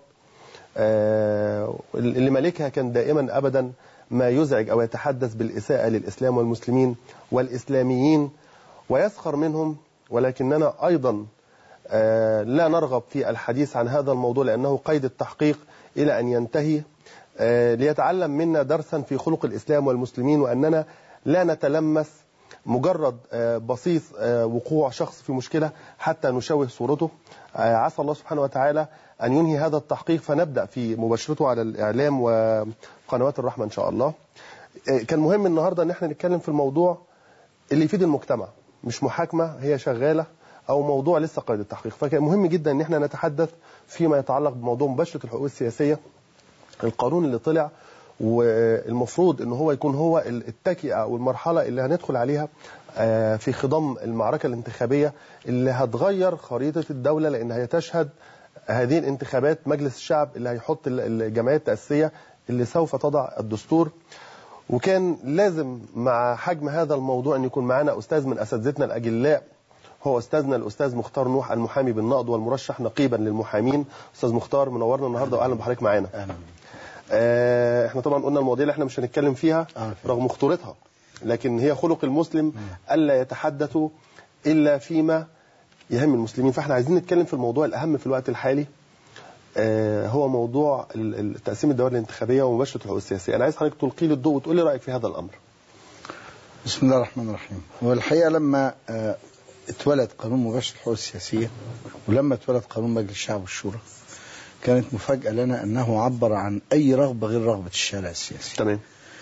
آه، اللي مالكها كان دائما أبدا ما يزعج أو يتحدث بالإساءة للإسلام والمسلمين والإسلاميين ويسخر منهم ولكننا أيضا آه، لا نرغب في الحديث عن هذا الموضوع لأنه قيد التحقيق إلى أن ينتهي آه، ليتعلم منا درسا في خلق الإسلام والمسلمين وأننا لا نتلمس مجرد آه، بصيص آه، وقوع شخص في مشكلة حتى نشوه صورته آه، عسى الله سبحانه وتعالى أن ينهي هذا التحقيق فنبدأ في مباشرته على الإعلام وقنوات الرحمة إن شاء الله آه، كان مهم النهاردة أن احنا نتكلم في الموضوع اللي يفيد المجتمع مش محاكمة هي شغالة أو موضوع لسه قيد التحقيق فكان مهم جدا أن احنا نتحدث فيما يتعلق بموضوع مباشرة الحقوق السياسية القانون اللي طلع والمفروض ان هو يكون هو التكئه او المرحله اللي هندخل عليها آه، في خضم المعركه الانتخابيه اللي هتغير خريطه الدوله لان هي تشهد هذه الانتخابات مجلس الشعب اللي هيحط ال- الجمعيه التاسيسيه اللي سوف تضع الدستور وكان لازم مع حجم هذا الموضوع ان يكون معنا استاذ من اساتذتنا الاجلاء هو استاذنا الاستاذ مختار نوح المحامي بالنقض والمرشح نقيبا للمحامين استاذ مختار منورنا النهارده واهلا بحضرتك معانا اهلا آه، احنا طبعا قلنا المواضيع اللي احنا مش هنتكلم فيها آه. رغم خطورتها لكن هي خلق المسلم الا يتحدث الا فيما يهم المسلمين فاحنا عايزين نتكلم في الموضوع الاهم في الوقت الحالي آه، هو موضوع ال- ال- تقسيم الدوائر الانتخابيه ومباشره الحقوق السياسيه انا عايز حضرتك تلقي لي الضوء وتقول لي رايك في هذا الامر بسم الله الرحمن الرحيم هو الحقيقه لما آه، اتولد قانون مباشر الحقوق السياسيه ولما اتولد قانون مجلس الشعب والشورى كانت مفاجاه لنا انه عبر عن اي رغبه غير رغبه الشارع السياسي تمام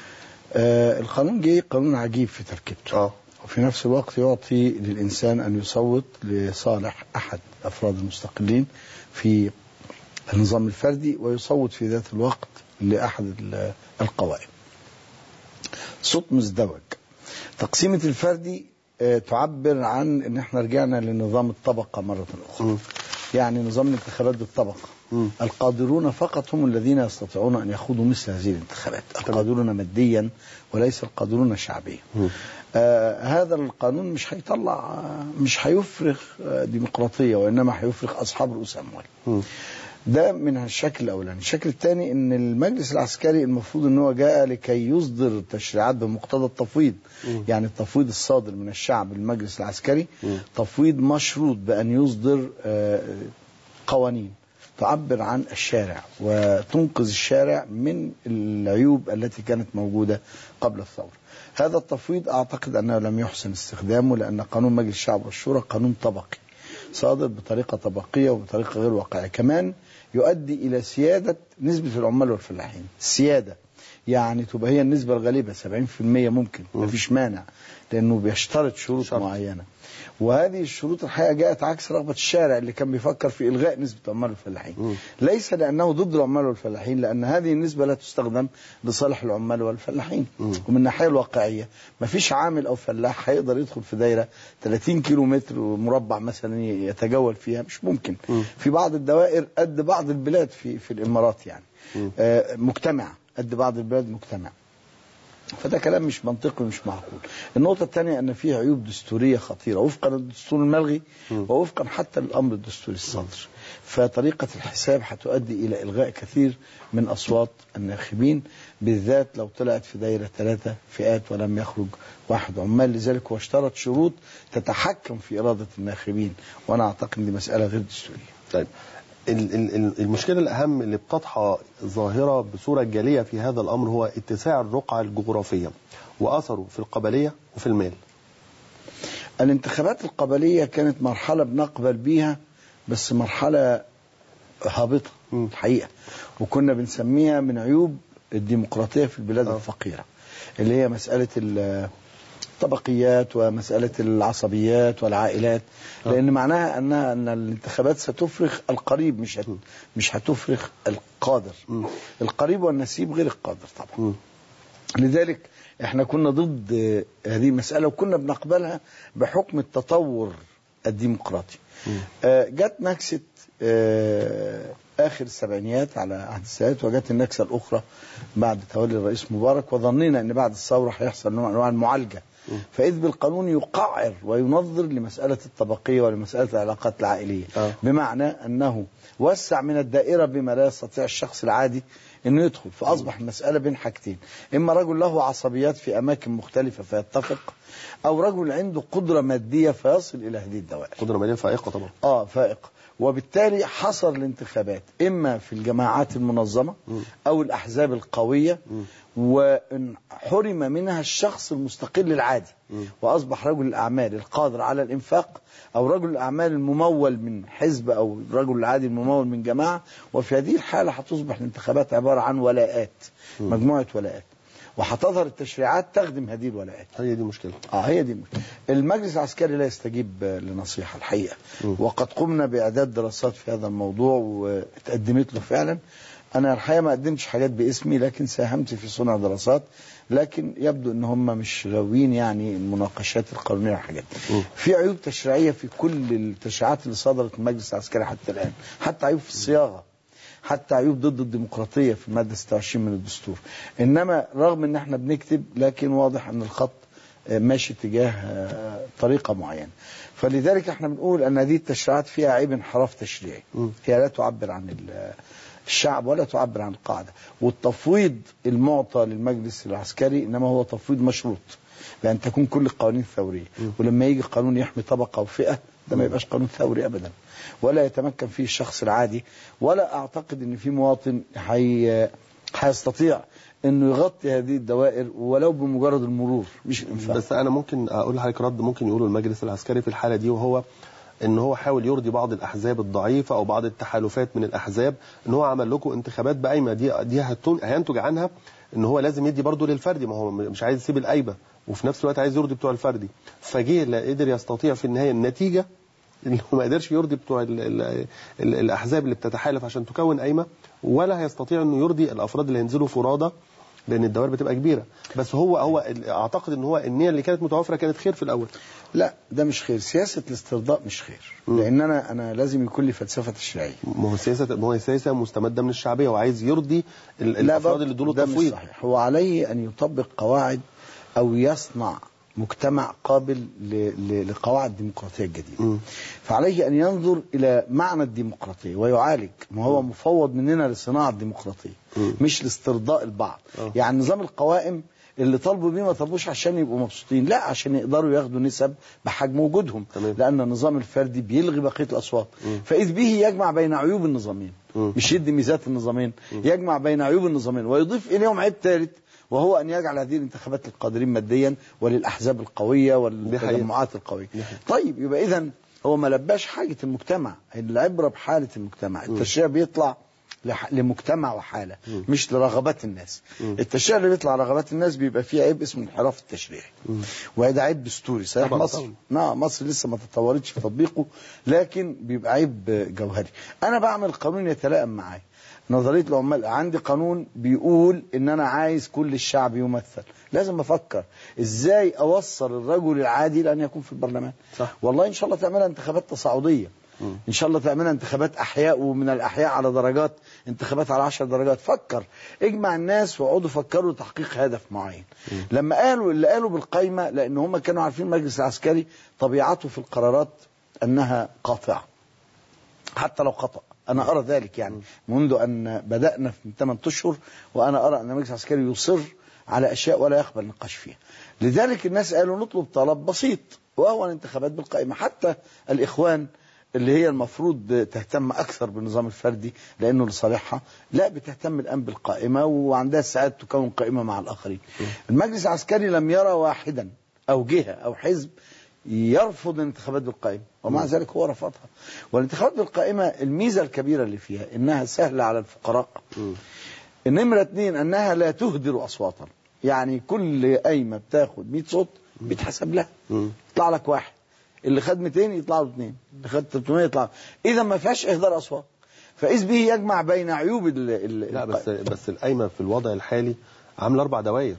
آه القانون جه قانون عجيب في تركيبته اه وفي نفس الوقت يعطي للإنسان أن يصوت لصالح أحد أفراد المستقلين في النظام الفردي ويصوت في ذات الوقت لأحد ال- القوائم صوت مزدوج تقسيمة الفردي آه، تعبر عن ان احنا رجعنا لنظام الطبقة مرة أخرى مم. يعني نظام الانتخابات بالطبقة مم. القادرون فقط هم الذين يستطيعون أن يخوضوا مثل هذه الانتخابات القادرون ماديا وليس القادرون شعبيا مم. آه هذا القانون مش هيطلع آه مش هيفرغ آه ديمقراطيه وانما هيفرغ اصحاب رؤوس اموال مم. ده من الشكل الاولاني الشكل الثاني ان المجلس العسكري المفروض ان هو جاء لكي يصدر تشريعات بمقتضى التفويض مم. يعني التفويض الصادر من الشعب للمجلس العسكري مم. تفويض مشروط بان يصدر آه، قوانين تعبر عن الشارع وتنقذ الشارع من العيوب التي كانت موجوده قبل الثوره. هذا التفويض اعتقد انه لم يحسن استخدامه لان قانون مجلس الشعب والشورى قانون طبقي صادر بطريقه طبقيه وبطريقه غير واقعيه، كمان يؤدي الى سياده نسبه العمال والفلاحين، سياده يعني تبقى هي النسبه الغالبه 70% ممكن مفيش مانع لانه بيشترط شروط شرط. معينه. وهذه الشروط الحقيقه جاءت عكس رغبه الشارع اللي كان بيفكر في الغاء نسبه العمال والفلاحين. مم. ليس لانه ضد العمال والفلاحين لان هذه النسبه لا تستخدم لصالح العمال والفلاحين. مم. ومن الناحيه الواقعيه ما فيش عامل او فلاح هيقدر يدخل في دايره 30 كيلو متر مربع مثلا يتجول فيها مش ممكن. مم. في بعض الدوائر قد بعض البلاد في في الامارات يعني. مم. آه مجتمع قد بعض البلاد مجتمع. فده كلام مش منطقي ومش معقول النقطة الثانية أن فيه عيوب دستورية خطيرة وفقا للدستور الملغي مم. ووفقا حتى للأمر الدستوري الصادر فطريقة الحساب هتؤدي إلى إلغاء كثير من أصوات الناخبين بالذات لو طلعت في دايرة ثلاثة فئات ولم يخرج واحد عمال لذلك هو اشترط شروط تتحكم في إرادة الناخبين وأنا أعتقد أن دي مسألة غير دستورية طيب ال- ال- ال- المشكله الاهم اللي بتضحى ظاهره بصوره جليه في هذا الامر هو اتساع الرقعه الجغرافيه واثره في القبليه وفي المال. الانتخابات القبلية كانت مرحلة بنقبل بيها بس مرحلة هابطة مم. الحقيقة وكنا بنسميها من عيوب الديمقراطية في البلاد آه. الفقيرة اللي هي مسألة ال- الطبقيات ومسألة العصبيات والعائلات آه. لأن معناها أنها أن الانتخابات ستفرغ القريب مش هت مش هتفرغ القادر مم. القريب والنسيب غير القادر طبعا مم. لذلك احنا كنا ضد آه، هذه المسألة وكنا بنقبلها بحكم التطور الديمقراطي مم. آه، جت نكسة آه، آخر السبعينيات على عهد السادات وجت النكسة الأخرى بعد تولي الرئيس مبارك وظنينا أن بعد الثورة هيحصل نوع من أنواع المعالجة فإذ بالقانون يقعر وينظر لمسألة الطبقية ولمسألة العلاقات العائلية آه. بمعنى أنه وسع من الدائرة بما لا يستطيع الشخص العادي انه يدخل فاصبح المساله بين حاجتين اما رجل له عصبيات في اماكن مختلفه فيتفق او رجل عنده قدره ماديه فيصل الى هذه الدوائر قدره ماليه فائقه طبعا. اه فائق وبالتالي حصر الانتخابات اما في الجماعات المنظمه مم. او الاحزاب القويه مم. وان حرم منها الشخص المستقل العادي مم. واصبح رجل الاعمال القادر على الانفاق او رجل الاعمال الممول من حزب او رجل العادي الممول من جماعه وفي هذه الحاله هتصبح الانتخابات عباره عن ولاءات مم. مجموعه ولاءات وهتظهر التشريعات تخدم هذه الولاءات هي دي مشكله. اه هي دي المشكلة. المجلس العسكري لا يستجيب آه، لنصيحة الحقيقة م. وقد قمنا بإعداد دراسات في هذا الموضوع واتقدمت له فعلا أنا الحقيقة ما قدمتش حاجات باسمي لكن ساهمت في صنع دراسات لكن يبدو ان هم مش غاويين يعني المناقشات القانونيه والحاجات دي. م. في عيوب تشريعيه في كل التشريعات اللي صدرت من المجلس العسكري حتى الان حتى عيوب في الصياغه حتى عيوب ضد الديمقراطيه في الماده 26 من الدستور انما رغم ان احنا بنكتب لكن واضح ان الخط آه، ماشي تجاه آه، طريقه معينه فلذلك احنا بنقول ان هذه التشريعات فيها عيب انحراف تشريعي م. هي لا تعبر عن ال- الشعب ولا تعبر عن القاعده والتفويض المعطى للمجلس العسكري انما هو تفويض مشروط بان تكون كل القوانين ثوريه م. ولما يجي قانون يحمي طبقه وفئه ده ما يبقاش قانون ثوري ابدا ولا يتمكن فيه الشخص العادي ولا اعتقد ان في مواطن حي هيستطيع انه يغطي هذه الدوائر ولو بمجرد المرور مش الانفاق بس انا ممكن اقول لحضرتك رد ممكن يقوله المجلس العسكري في الحاله دي وهو ان هو حاول يرضي بعض الاحزاب الضعيفه او بعض التحالفات من الاحزاب ان هو عمل لكم انتخابات بقايمه دي دي هتن- هينتج عنها ان هو لازم يدي برضه للفردي ما هو مش عايز يسيب القايمه وفي نفس الوقت عايز يرضي بتوع الفردي فجه لا قدر يستطيع في النهايه النتيجه ان هو ما قدرش يرضي بتوع ال ال ال الاحزاب اللي بتتحالف عشان تكون قايمه ولا هيستطيع انه يرضي الافراد اللي هينزلوا فرادى لان الدوائر بتبقى كبيره بس هو هو ال- اعتقد ان هو النيه اللي كانت متوفره كانت خير في الاول لا ده مش خير سياسه الاسترضاء مش خير م. لان انا انا لازم يكون لي فلسفه تشريعيه ما هو سياسه ما هو سياسه مستمده من الشعبيه وعايز يرضي ال- لا الافراد برضه اللي دول ده مش التفويض صحيح هو عليه ان يطبق قواعد او يصنع مجتمع قابل ل- ل- لقواعد الديمقراطيه الجديده مم. فعليه ان ينظر الى معنى الديمقراطيه ويعالج ما هو مفوض مننا لصناعه الديمقراطيه مم. مش لاسترضاء البعض آه. يعني نظام القوائم اللي طالبوا بيه ما طلبوش عشان يبقوا مبسوطين لا عشان يقدروا ياخدوا نسب بحجم وجودهم تمام. لان النظام الفردي بيلغي بقيه الاصوات مم. فاذ به يجمع بين عيوب النظامين مم. مش يدي ميزات النظامين يجمع بين عيوب النظامين ويضيف اليهم عيب ثالث وهو ان يجعل هذه الانتخابات للقادرين ماديا وللاحزاب القويه دي حقيقة. والتجمعات القويه دي حقيقة. طيب يبقى اذا هو ما لباش حاجه المجتمع العبره بحاله المجتمع التشريع بيطلع لح- لمجتمع وحاله مم. مش لرغبات الناس مم. التشريع اللي بيطلع رغبات الناس بيبقى فيه عيب اسمه الانحراف التشريعي مم. وده عيب دستوري صحيح طبعاً، مصر طبعاً. نعم مصر لسه ما تطورتش في تطبيقه لكن بيبقى عيب جوهري انا بعمل قانون يتلائم معايا نظريه العمال عندي قانون بيقول ان انا عايز كل الشعب يمثل لازم افكر ازاي اوصل الرجل العادي لان يكون في البرلمان صح. والله ان شاء الله تعملها انتخابات تصاعديه مم. ان شاء الله تعملها انتخابات احياء ومن الاحياء على درجات انتخابات على 10 درجات فكر اجمع الناس واقعدوا فكروا تحقيق هدف معين لما قالوا اللي قالوا بالقايمه لان هم كانوا عارفين المجلس العسكري طبيعته في القرارات انها قاطعه حتى لو خطا انا ارى ذلك يعني منذ ان بدانا في 8 اشهر وانا ارى ان المجلس العسكري يصر على اشياء ولا يقبل النقاش فيها لذلك الناس قالوا نطلب طلب بسيط وهو الانتخابات بالقائمه حتى الاخوان اللي هي المفروض تهتم اكثر بالنظام الفردي لانه لصالحها لا بتهتم الان بالقائمه وعندها ساعات تكون قائمه مع الاخرين المجلس العسكري لم يرى واحدا او جهه او حزب يرفض الانتخابات بالقائمه ومع ذلك هو رفضها والانتخابات بالقائمه الميزه الكبيره اللي فيها انها سهله على الفقراء مم. النمرة اتنين انها لا تهدر اصواتا يعني كل قايمة بتاخد 100 صوت بيتحسب لها مم. يطلع لك واحد اللي خد 200 يطلع له اثنين اللي خد 300 يطلع له. اذا ما فيهاش اهدار اصوات فاذ به يجمع بين عيوب ال ال لا بس بس القايمه في الوضع الحالي عامله اربع دوائر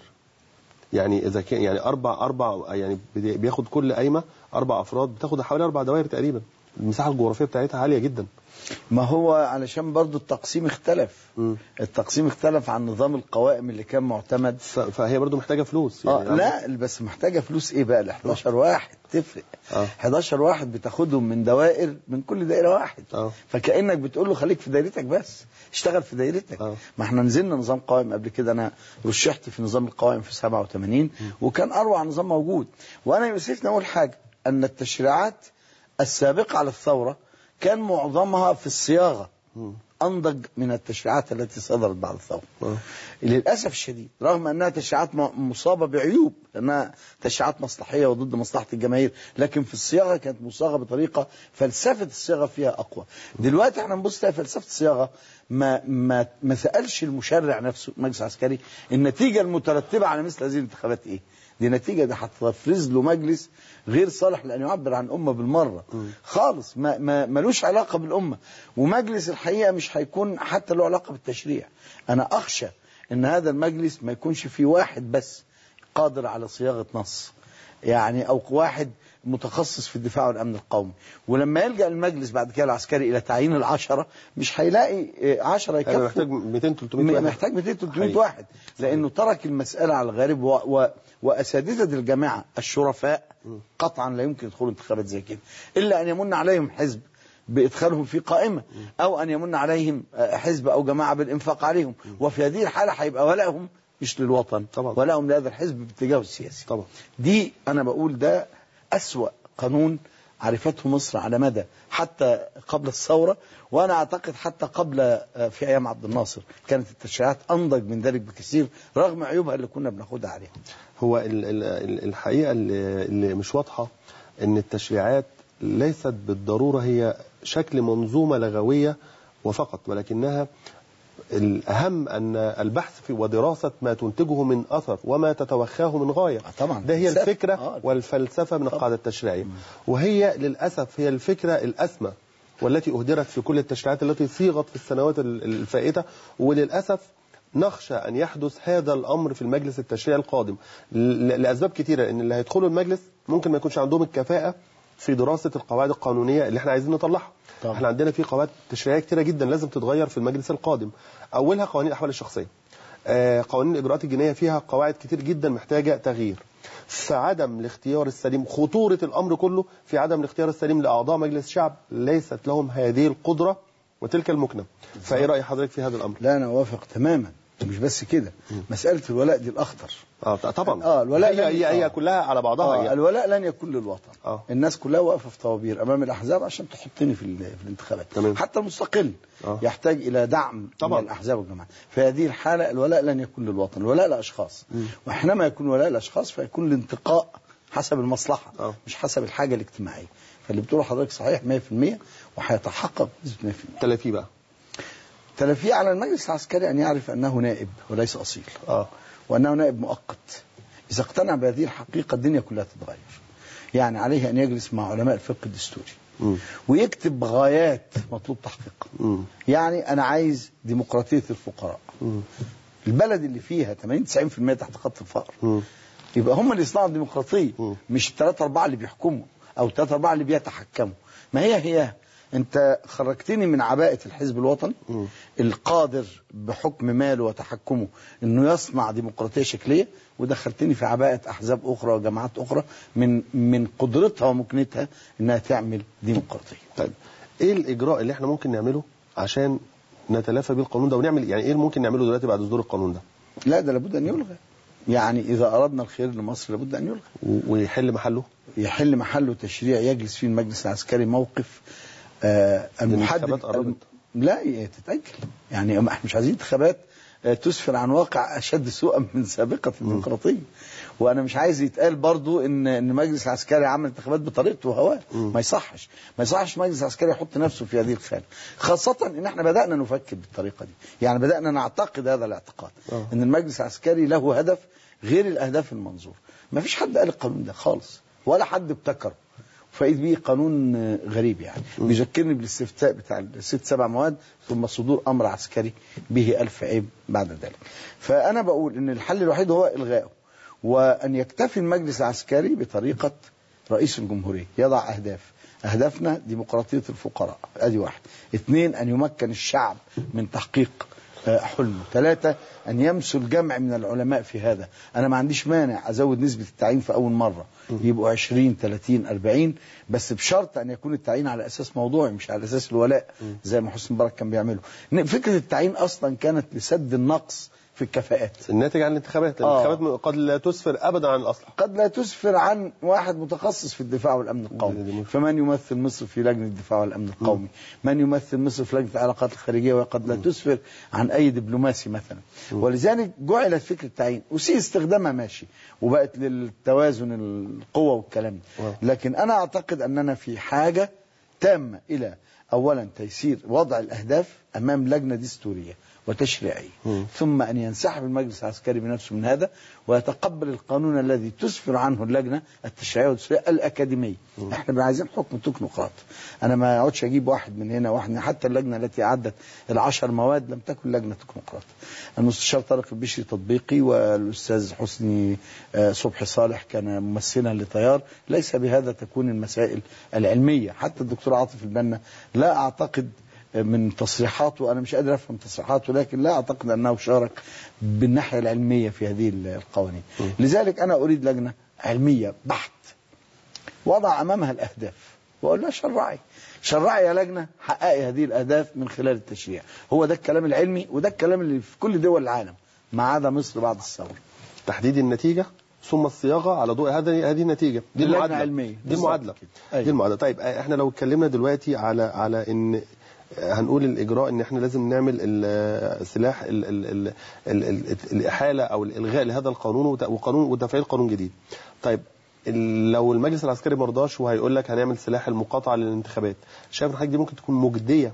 يعني اذا كان يعني اربع اربع يعني بي- بياخد كل قايمه اربع افراد بتاخد حوالي اربع دوائر تقريبا المساحه الجغرافيه بتاعتها عاليه جدا ما هو علشان برضو التقسيم اختلف مم. التقسيم اختلف عن نظام القوائم اللي كان معتمد ف- فهي برضو محتاجه فلوس اه يعني لا بس محتاجه فلوس ايه بقى ال 11 واحد تفرق آه. 11 واحد بتاخدهم من دوائر من كل دائره واحد آه. فكانك بتقول له خليك في دايرتك بس اشتغل في دايرتك آه. ما احنا نزلنا نظام قوائم قبل كده انا رشحت في نظام القوائم في 87 وكان اروع نظام موجود وانا يؤسفني اقول حاجه ان التشريعات السابقه على الثوره كان معظمها في الصياغه مم. انضج من التشريعات التي صدرت بعد الثوره آه. للاسف الشديد رغم انها تشريعات م- مصابه بعيوب لانها تشريعات مصلحيه وضد مصلحه الجماهير لكن في الصياغه كانت مصاغه بطريقه فلسفه الصياغه فيها اقوى دلوقتي احنا نبص تلاقي فلسفه الصياغه ما ما ما سالش المشرع نفسه المجلس العسكري النتيجه المترتبه على مثل هذه الانتخابات ايه دي نتيجه ده هتفرز له مجلس غير صالح لان يعبر عن امه بالمره خالص ما ما ملوش علاقه بالامه ومجلس الحقيقه مش هيكون حتى له علاقه بالتشريع انا اخشى ان هذا المجلس ما يكونش فيه واحد بس قادر على صياغه نص يعني او واحد متخصص في الدفاع والامن القومي ولما يلجا المجلس بعد كده العسكري الى تعيين العشره مش هيلاقي آه، عشرة يعني يكفوا محتاج 200 300 واحد محتاج 200 300 حقيقي. واحد لانه ترك المساله على الغارب و... و... واساتذه الجامعه الشرفاء قطعا لا يمكن يدخلوا انتخابات زي كده الا ان يمن عليهم حزب بادخالهم في قائمه او ان يمن عليهم آه، حزب او جماعه بالانفاق عليهم وفي هذه الحاله هيبقى ولائهم مش للوطن طبعا. ولائهم لهذا الحزب باتجاهه السياسي طبعا دي انا بقول ده اسوا قانون عرفته مصر على مدى حتى قبل الثوره وانا اعتقد حتى قبل آه، في ايام عبد الناصر كانت التشريعات انضج من ذلك بكثير رغم عيوبها اللي كنا بناخدها عليها هو ال- ال- ال- الحقيقه اللي اللي مش واضحه ان التشريعات ليست بالضروره هي شكل منظومه لغويه وفقط ولكنها الاهم ان البحث في ودراسه ما تنتجه من اثر وما تتوخاه من غايه آه طبعا. ده هي فلسفة. الفكره آه. والفلسفه من القاعده التشريعيه وهي للاسف هي الفكره الاسمى والتي اهدرت في كل التشريعات التي صيغت في السنوات ال- الفائته وللاسف نخشى ان يحدث هذا الامر في المجلس التشريعي القادم ل- لاسباب كثيره ان اللي هيدخلوا المجلس ممكن ما يكونش عندهم الكفاءه في دراسه القواعد القانونيه اللي احنا عايزين نطلعها طبعا. احنا عندنا في قواعد تشريعيه كثيره جدا لازم تتغير في المجلس القادم اولها قوانين الاحوال الشخصيه آه، قوانين الاجراءات الجنائيه فيها قواعد كتير جدا محتاجه تغيير فعدم الاختيار السليم خطوره الامر كله في عدم الاختيار السليم لاعضاء مجلس الشعب ليست لهم هذه القدره وتلك المكنه فايه راي حضرتك في هذا الامر لا انا اوافق تماما مش بس كده مساله الولاء دي الاخطر اه طبعا آه، الولاء هي لن- هي, هي آه. كلها على بعضها آه هي. الولاء لن يكون للوطن آه. الناس كلها واقفه في طوابير امام الاحزاب عشان تحطني في, ال- في الانتخابات تمام. حتى المستقل آه. يحتاج الى دعم طبعاً. من الاحزاب والجماعات في هذه الحاله الولاء لن يكون للوطن الولاء لاشخاص وحينما يكون ولاء لاشخاص فيكون الانتقاء حسب المصلحه آه. مش حسب الحاجه الاجتماعيه فاللي بتقوله حضرتك صحيح 100% وهيتحقق بنسبه 100% تلافي بقى تلفيه على المجلس العسكري ان يعرف انه نائب وليس اصيل اه وأنه نائب مؤقت إذا اقتنع بهذه الحقيقة الدنيا كلها تتغير يعني عليه أن يجلس مع علماء الفقه الدستوري مم. ويكتب غايات مطلوب تحقيقها مم. يعني أنا عايز ديمقراطية الفقراء مم. البلد اللي فيها 80 90% تحت خط الفقر مم. يبقى هم اللي يصنعوا الديمقراطية مم. مش الثلاثة أربعة اللي بيحكموا أو الثلاثة أربعة اللي بيتحكموا ما هي هي أنت خرجتني من عباءة الحزب الوطني مم. القادر بحكم ماله وتحكمه انه يصنع ديمقراطيه شكليه ودخلتني في عباءه احزاب اخرى وجماعات اخرى من من قدرتها ومكنتها انها تعمل ديمقراطيه. طيب ايه الاجراء اللي احنا ممكن نعمله عشان نتلافى بيه القانون ده ونعمل يعني ايه اللي ممكن نعمله دلوقتي بعد صدور القانون ده لا ده لابد ان يلغى. يعني اذا اردنا الخير لمصر لابد ان يلغى. و- ويحل محله يحل محله تشريع يجلس فيه المجلس العسكري موقف آه المحدد الانتخابات قربت. لا ي- تتأجل يعني احنا مش عايزين انتخابات آه، تسفر عن واقع اشد سوءا من سابقه الديمقراطيه وانا مش عايز يتقال برضو ان ان المجلس العسكري عمل انتخابات بطريقته وهواه ما يصحش ما يصحش المجلس العسكري يحط نفسه في هذه الخانه خاصه ان احنا بدانا نفكر بالطريقه دي يعني بدانا نعتقد هذا الاعتقاد آه. ان المجلس العسكري له هدف غير الاهداف المنظور ما فيش حد قال القانون ده خالص ولا حد ابتكره فايد بيه قانون آه، غريب يعني بيذكرني بالاستفتاء بتاع الست سبع مواد ثم صدور امر عسكري به الف عيب بعد ذلك فانا بقول ان الحل الوحيد هو الغائه وان يكتفي المجلس العسكري بطريقه رئيس الجمهوريه يضع اهداف اهدافنا ديمقراطيه الفقراء ادي واحد اثنين ان يمكن الشعب من تحقيق آه، حلمه ثلاثة أن يمثل جمع من العلماء في هذا أنا ما عنديش مانع أزود نسبة التعيين في أول مرة يبقوا 20 30 40 بس بشرط أن يكون التعيين على أساس موضوعي مش على أساس الولاء زي ما حسني مبارك كان بيعمله إن فكرة التعيين أصلا كانت لسد النقص في الكفاءات الناتج عن الانتخابات آه. الانتخابات قد لا تسفر ابدا عن الاصل قد لا تسفر عن واحد متخصص في الدفاع والامن دي- دي القومي مشكلة. فمن يمثل مصر في لجنه الدفاع والامن القومي من يمثل مصر في لجنه العلاقات الخارجيه وقد لا تسفر عن اي دبلوماسي مثلا ولذلك جعلت فكره التعيين وسي استخدامها ماشي وبقت للتوازن القوه والكلام واو. ده لكن انا اعتقد اننا في حاجه تامه الى اولا تيسير وضع الاهداف امام لجنه دستوريه وتشريعيه مم. ثم ان ينسحب المجلس العسكري بنفسه من هذا ويتقبل القانون الذي تسفر عنه اللجنه التشريعيه والدستوريه الاكاديميه احنا عايزين حكم تكنوقراط انا ما اقعدش اجيب واحد من هنا واحد من حتى اللجنه التي اعدت العشر مواد لم تكن لجنه تكنوقراط المستشار طارق البشري تطبيقي والاستاذ حسني آه، صبحي صالح كان ممثلا لتيار ليس بهذا تكون المسائل العلميه حتى الدكتور عاطف البنا لا اعتقد من تصريحاته انا مش قادر افهم تصريحاته لكن لا اعتقد انه شارك بالناحيه العلميه في هذه القوانين لذلك انا اريد لجنه علميه بحت وضع امامها الاهداف واقول لها شرعي شرعي يا لجنه حققي هذه الاهداف من خلال التشريع هو ده الكلام العلمي وده الكلام اللي في كل دول العالم ما عدا مصر بعد الثوره تحديد النتيجه ثم الصياغه على ضوء هذه هذه النتيجه دي لجنة المعادله علمية. دي بالظبط المعادله كده. أيوة. دي المعادله طيب آه، احنا لو اتكلمنا دلوقتي على على ان آه، هنقول الاجراء ان احنا لازم نعمل ال- سلاح ال ال ال ال ال الاحاله او الالغاء لهذا القانون وت- وقانون وتفعيل قانون جديد طيب ال- لو المجلس العسكري ما رضاش وهيقول لك هنعمل سلاح المقاطعه للانتخابات شايف ان حضرتك دي ممكن تكون مجديه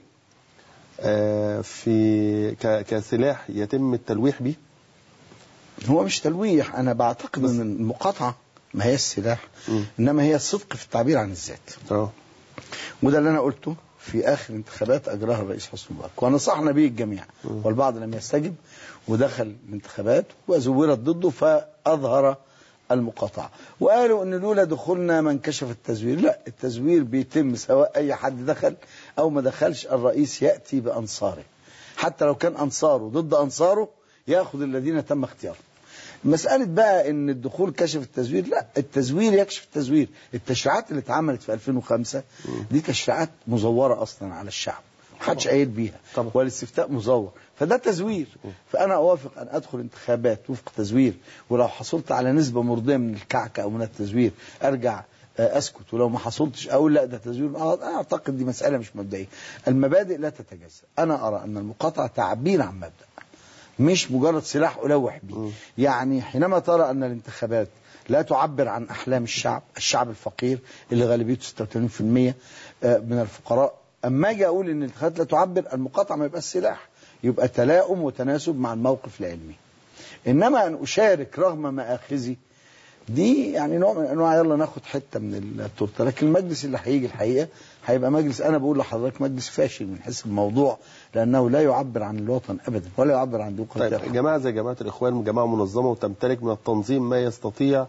آه، في ك- كسلاح يتم التلويح به هو مش تلويح انا بعتقد ان المقاطعه ما هي السلاح مم. انما هي الصدق في التعبير عن الذات اه وده اللي انا قلته في اخر انتخابات اجراها الرئيس حسني مبارك ونصحنا به الجميع والبعض لم يستجب ودخل الانتخابات وزورت ضده فاظهر المقاطعه وقالوا ان لولا دخولنا ما انكشف التزوير لا التزوير بيتم سواء اي حد دخل او ما دخلش الرئيس ياتي بانصاره حتى لو كان انصاره ضد انصاره ياخذ الذين تم اختيارهم مسألة بقى ان الدخول كشف التزوير لا التزوير يكشف التزوير التشريعات اللي اتعملت في 2005 دي تشريعات مزورة اصلا على الشعب محدش قايد بيها طبعا. والاستفتاء مزور فده تزوير فانا اوافق ان ادخل انتخابات وفق تزوير ولو حصلت على نسبه مرضيه من الكعكه او من التزوير ارجع آه، اسكت ولو ما حصلتش اقول لا ده تزوير آه، انا اعتقد دي مساله مش مبدئيه المبادئ لا تتجزا انا ارى ان المقاطعه تعبير عن مبدا مش مجرد سلاح ألوح به يعني حينما ترى أن الانتخابات لا تعبر عن أحلام الشعب الشعب الفقير اللي غالبيته 86% آه، من الفقراء أما أجي أقول أن الانتخابات لا تعبر المقاطعة ما يبقى سلاح يبقى تلاؤم وتناسب مع الموقف العلمي إنما أن أشارك رغم مآخذي دي يعني نوع من انواع يلا ناخد حته من التورته لكن المجلس اللي هيجي الحقيقه هيبقى مجلس انا بقول لحضرتك مجلس فاشل من حيث الموضوع لانه لا يعبر عن الوطن ابدا ولا يعبر عن طيب ديمقراطيه جماعة زي جماعة الإخوان جماعة منظمة وتمتلك من التنظيم ما يستطيع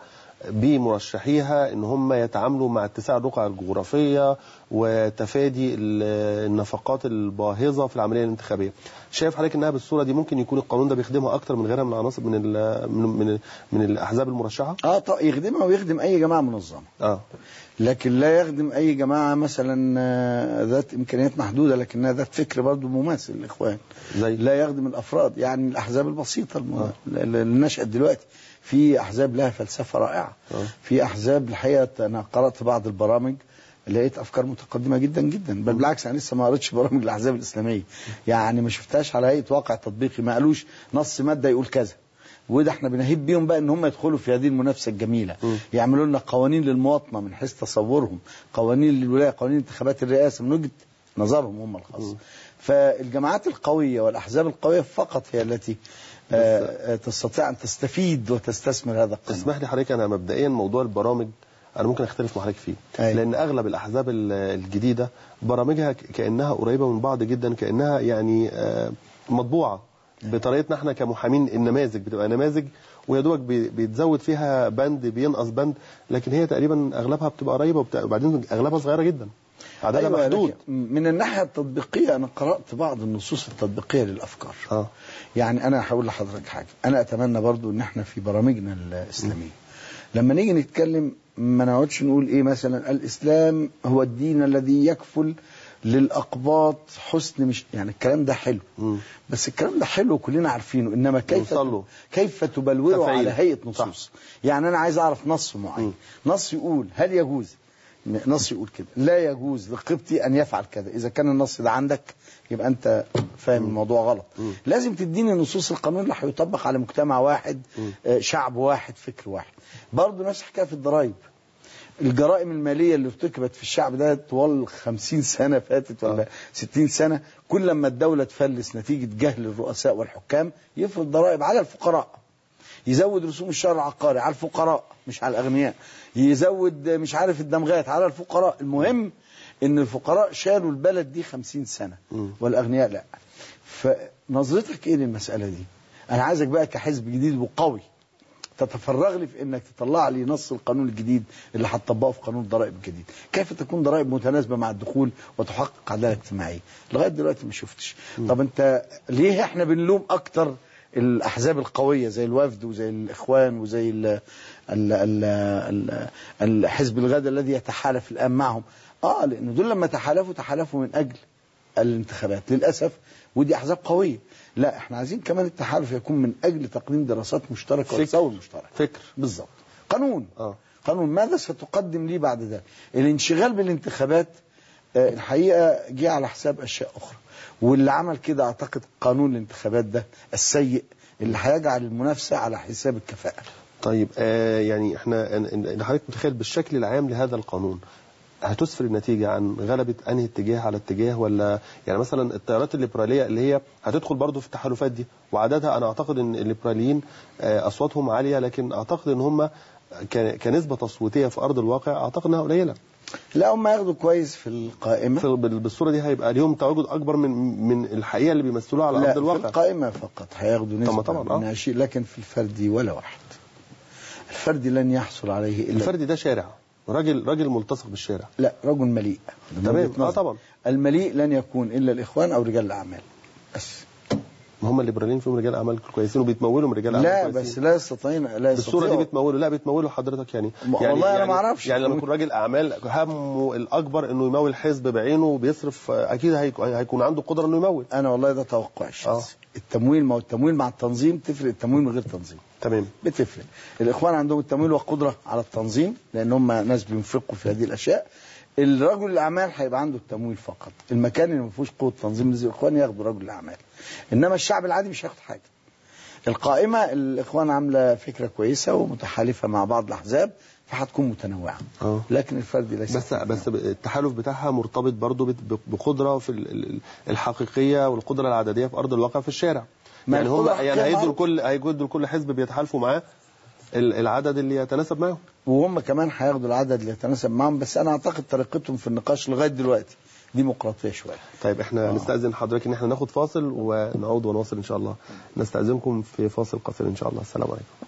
بمرشحيها ان هم يتعاملوا مع اتساع الرقعة الجغرافية وتفادي ال- النفقات الباهظة في العملية الانتخابية شايف حضرتك انها بالصورة دي ممكن يكون القانون ده بيخدمها اكتر من غيرها من العناصر من ال من من, من الاحزاب المرشحة اه طيب يخدمها ويخدم اي جماعه منظمه اه لكن لا يخدم اي جماعه مثلا آه، ذات امكانيات محدوده لكنها ذات فكر برضه مماثل للاخوان زي لا يخدم الافراد يعني الاحزاب البسيطه الم- اللي نشات دلوقتي في احزاب لها فلسفه رائعه آه. في احزاب الحقيقه انا قرات بعض البرامج لقيت افكار متقدمه جدا جدا بل بالعكس انا لسه ما قريتش برامج الاحزاب الاسلاميه يعني ما شفتهاش على هيئه واقع تطبيقي ما قالوش نص ماده يقول كذا وده احنا بنهيب بيهم بقى ان هم يدخلوا في هذه المنافسه الجميله م. يعملوا لنا قوانين للمواطنه من حيث تصورهم قوانين للولايه قوانين انتخابات الرئاسه من وجهه نظرهم هم الخاص فالجماعات القويه والاحزاب القويه فقط هي التي آه، آه، تستطيع ان تستفيد وتستثمر هذا القانون تسمح لي حضرتك انا مبدئيا موضوع البرامج انا ممكن اختلف مع حضرتك فيه أيوة. لان اغلب الاحزاب ال- الجديده برامجها ك- كانها قريبه من بعض جدا كانها يعني آه، مطبوعه بطريقتنا احنا كمحامين النماذج بتبقى نماذج ويا دوبك بي- بيتزود فيها بند بينقص بند لكن هي تقريبا اغلبها بتبقى قريبه وبت- وبعدين اغلبها صغيره جدا عددها أيوة محدود لكن من الناحيه التطبيقيه انا قرات بعض النصوص التطبيقيه للافكار اه يعني انا هقول لحضرتك حاجه انا اتمنى برضو ان احنا في برامجنا الاسلاميه لما نيجي نتكلم ما نقعدش نقول ايه مثلا الاسلام هو الدين الذي يكفل للاقباط حسن مش يعني الكلام ده حلو مم. بس الكلام ده حلو كلنا عارفينه انما كيف نوصل له. كيف تبلوره تفعيل. على هيئه نصوص يعني انا عايز اعرف نص معين نص يقول هل يجوز نص يقول كده لا يجوز لقبطي ان يفعل كذا اذا كان النص ده عندك يبقى انت فاهم الموضوع غلط لازم تديني نصوص القانون اللي هيطبق على مجتمع واحد آه، شعب واحد فكر واحد برضه نفس الحكايه في الضرائب الجرائم المالية اللي ارتكبت في الشعب ده طوال 50 سنة فاتت ولا 60 سنة كل لما الدولة تفلس نتيجة جهل الرؤساء والحكام يفرض ضرائب على الفقراء يزود رسوم الشهر العقاري على الفقراء مش على الأغنياء يزود مش عارف الدمغات على الفقراء المهم ان الفقراء شالوا البلد دي 50 سنة والأغنياء لا فنظرتك ايه للمسألة دي انا عايزك بقى كحزب جديد وقوي تتفرغ لي في انك تطلع لي نص القانون الجديد اللي هتطبقه في قانون الضرائب الجديد كيف تكون ضرائب متناسبه مع الدخول وتحقق عداله اجتماعيه لغايه دلوقتي ما شفتش طب انت ليه احنا بنلوم اكتر الاحزاب القويه زي الوفد وزي الاخوان وزي ال ال ال ال الحزب الغد الذي يتحالف الان معهم اه لان دول لما تحالفوا تحالفوا من اجل الانتخابات للاسف ودي احزاب قويه لا احنا عايزين كمان التحالف يكون من اجل تقديم دراسات مشتركه فكر. وتساوي مشترك فكر بالظبط قانون اه قانون ماذا ستقدم لي بعد ذلك الانشغال بالانتخابات آه، الحقيقه جه على حساب اشياء اخرى واللي عمل كده اعتقد قانون الانتخابات ده السيء اللي هيجعل المنافسه على حساب الكفاءه طيب آه يعني احنا إن- إن حضرتك متخيل بالشكل العام لهذا القانون هتسفر النتيجة عن غلبة أنهي اتجاه على اتجاه ولا يعني مثلا التيارات الليبرالية اللي هي هتدخل برضو في التحالفات دي وعددها أنا أعتقد أن الليبراليين آه، أصواتهم عالية لكن أعتقد أن هم ك- كنسبة تصويتية في أرض الواقع أعتقد أنها قليلة لا هم ياخدوا كويس في القائمه في- بال- بالصورة دي هيبقى ليهم تواجد أكبر من من الحقيقة اللي بيمثلوها على لا أرض في الواقع القائمه فقط هياخدوا نسبه طبعاً، آه. من شيء لكن في الفردي ولا واحد الفردي لن يحصل عليه الا الفردي ده شارع راجل راجل ملتصق بالشارع لا رجل مليء من تمام. وجهة آه نظري. طبعا. المليء لن يكون الا الاخوان او رجال الاعمال بس ما هم الليبراليين فيهم رجال اعمال كويسين وبيتمولوا من رجال اعمال لا كويسين. بس لا يستطيعون لا بالصوره دي يستطيعوا بيتمولوا لا بيتمولوا حضرتك يعني, ما- يعني والله أنا يعني ما أعرفش. يعني لما يكون راجل اعمال همه الاكبر انه يمول حزب بعينه وبيصرف آه، اكيد هيكون هيكون عنده قدره انه يمول انا والله ده توقع آه. الشخصي التمويل ما هو التمويل مع التنظيم تفرق التمويل من غير تنظيم تمام بتفرق الاخوان عندهم التمويل والقدره على التنظيم لان هم ناس بينفقوا في هذه الاشياء الرجل الاعمال هيبقى عنده التمويل فقط المكان اللي ما فيهوش قوه تنظيم زي الاخوان ياخدوا رجل الاعمال انما الشعب العادي مش هياخد حاجه القائمه الاخوان عامله فكره كويسه ومتحالفه مع بعض الاحزاب فهتكون متنوعه اه لكن الفرد ليس بس بس التحالف بتاعها مرتبط برضه بت- بقدره في ال- ال- الحقيقيه والقدره العدديه في ارض الواقع في الشارع ما يعني هم القدرة يعني الحقيقية هيدوا معروف. لكل هيدوا لكل حزب بيتحالفوا معاه ال- العدد اللي يتناسب معاهم وهم كمان هياخدوا العدد اللي يتناسب معهم بس انا اعتقد طريقتهم في النقاش لغايه دلوقتي ديمقراطيه شويه طيب احنا آه. نستأذن حضرتك ان احنا ناخد فاصل ونعود ونواصل ان شاء الله نستأذنكم في فاصل قصير ان شاء الله السلام عليكم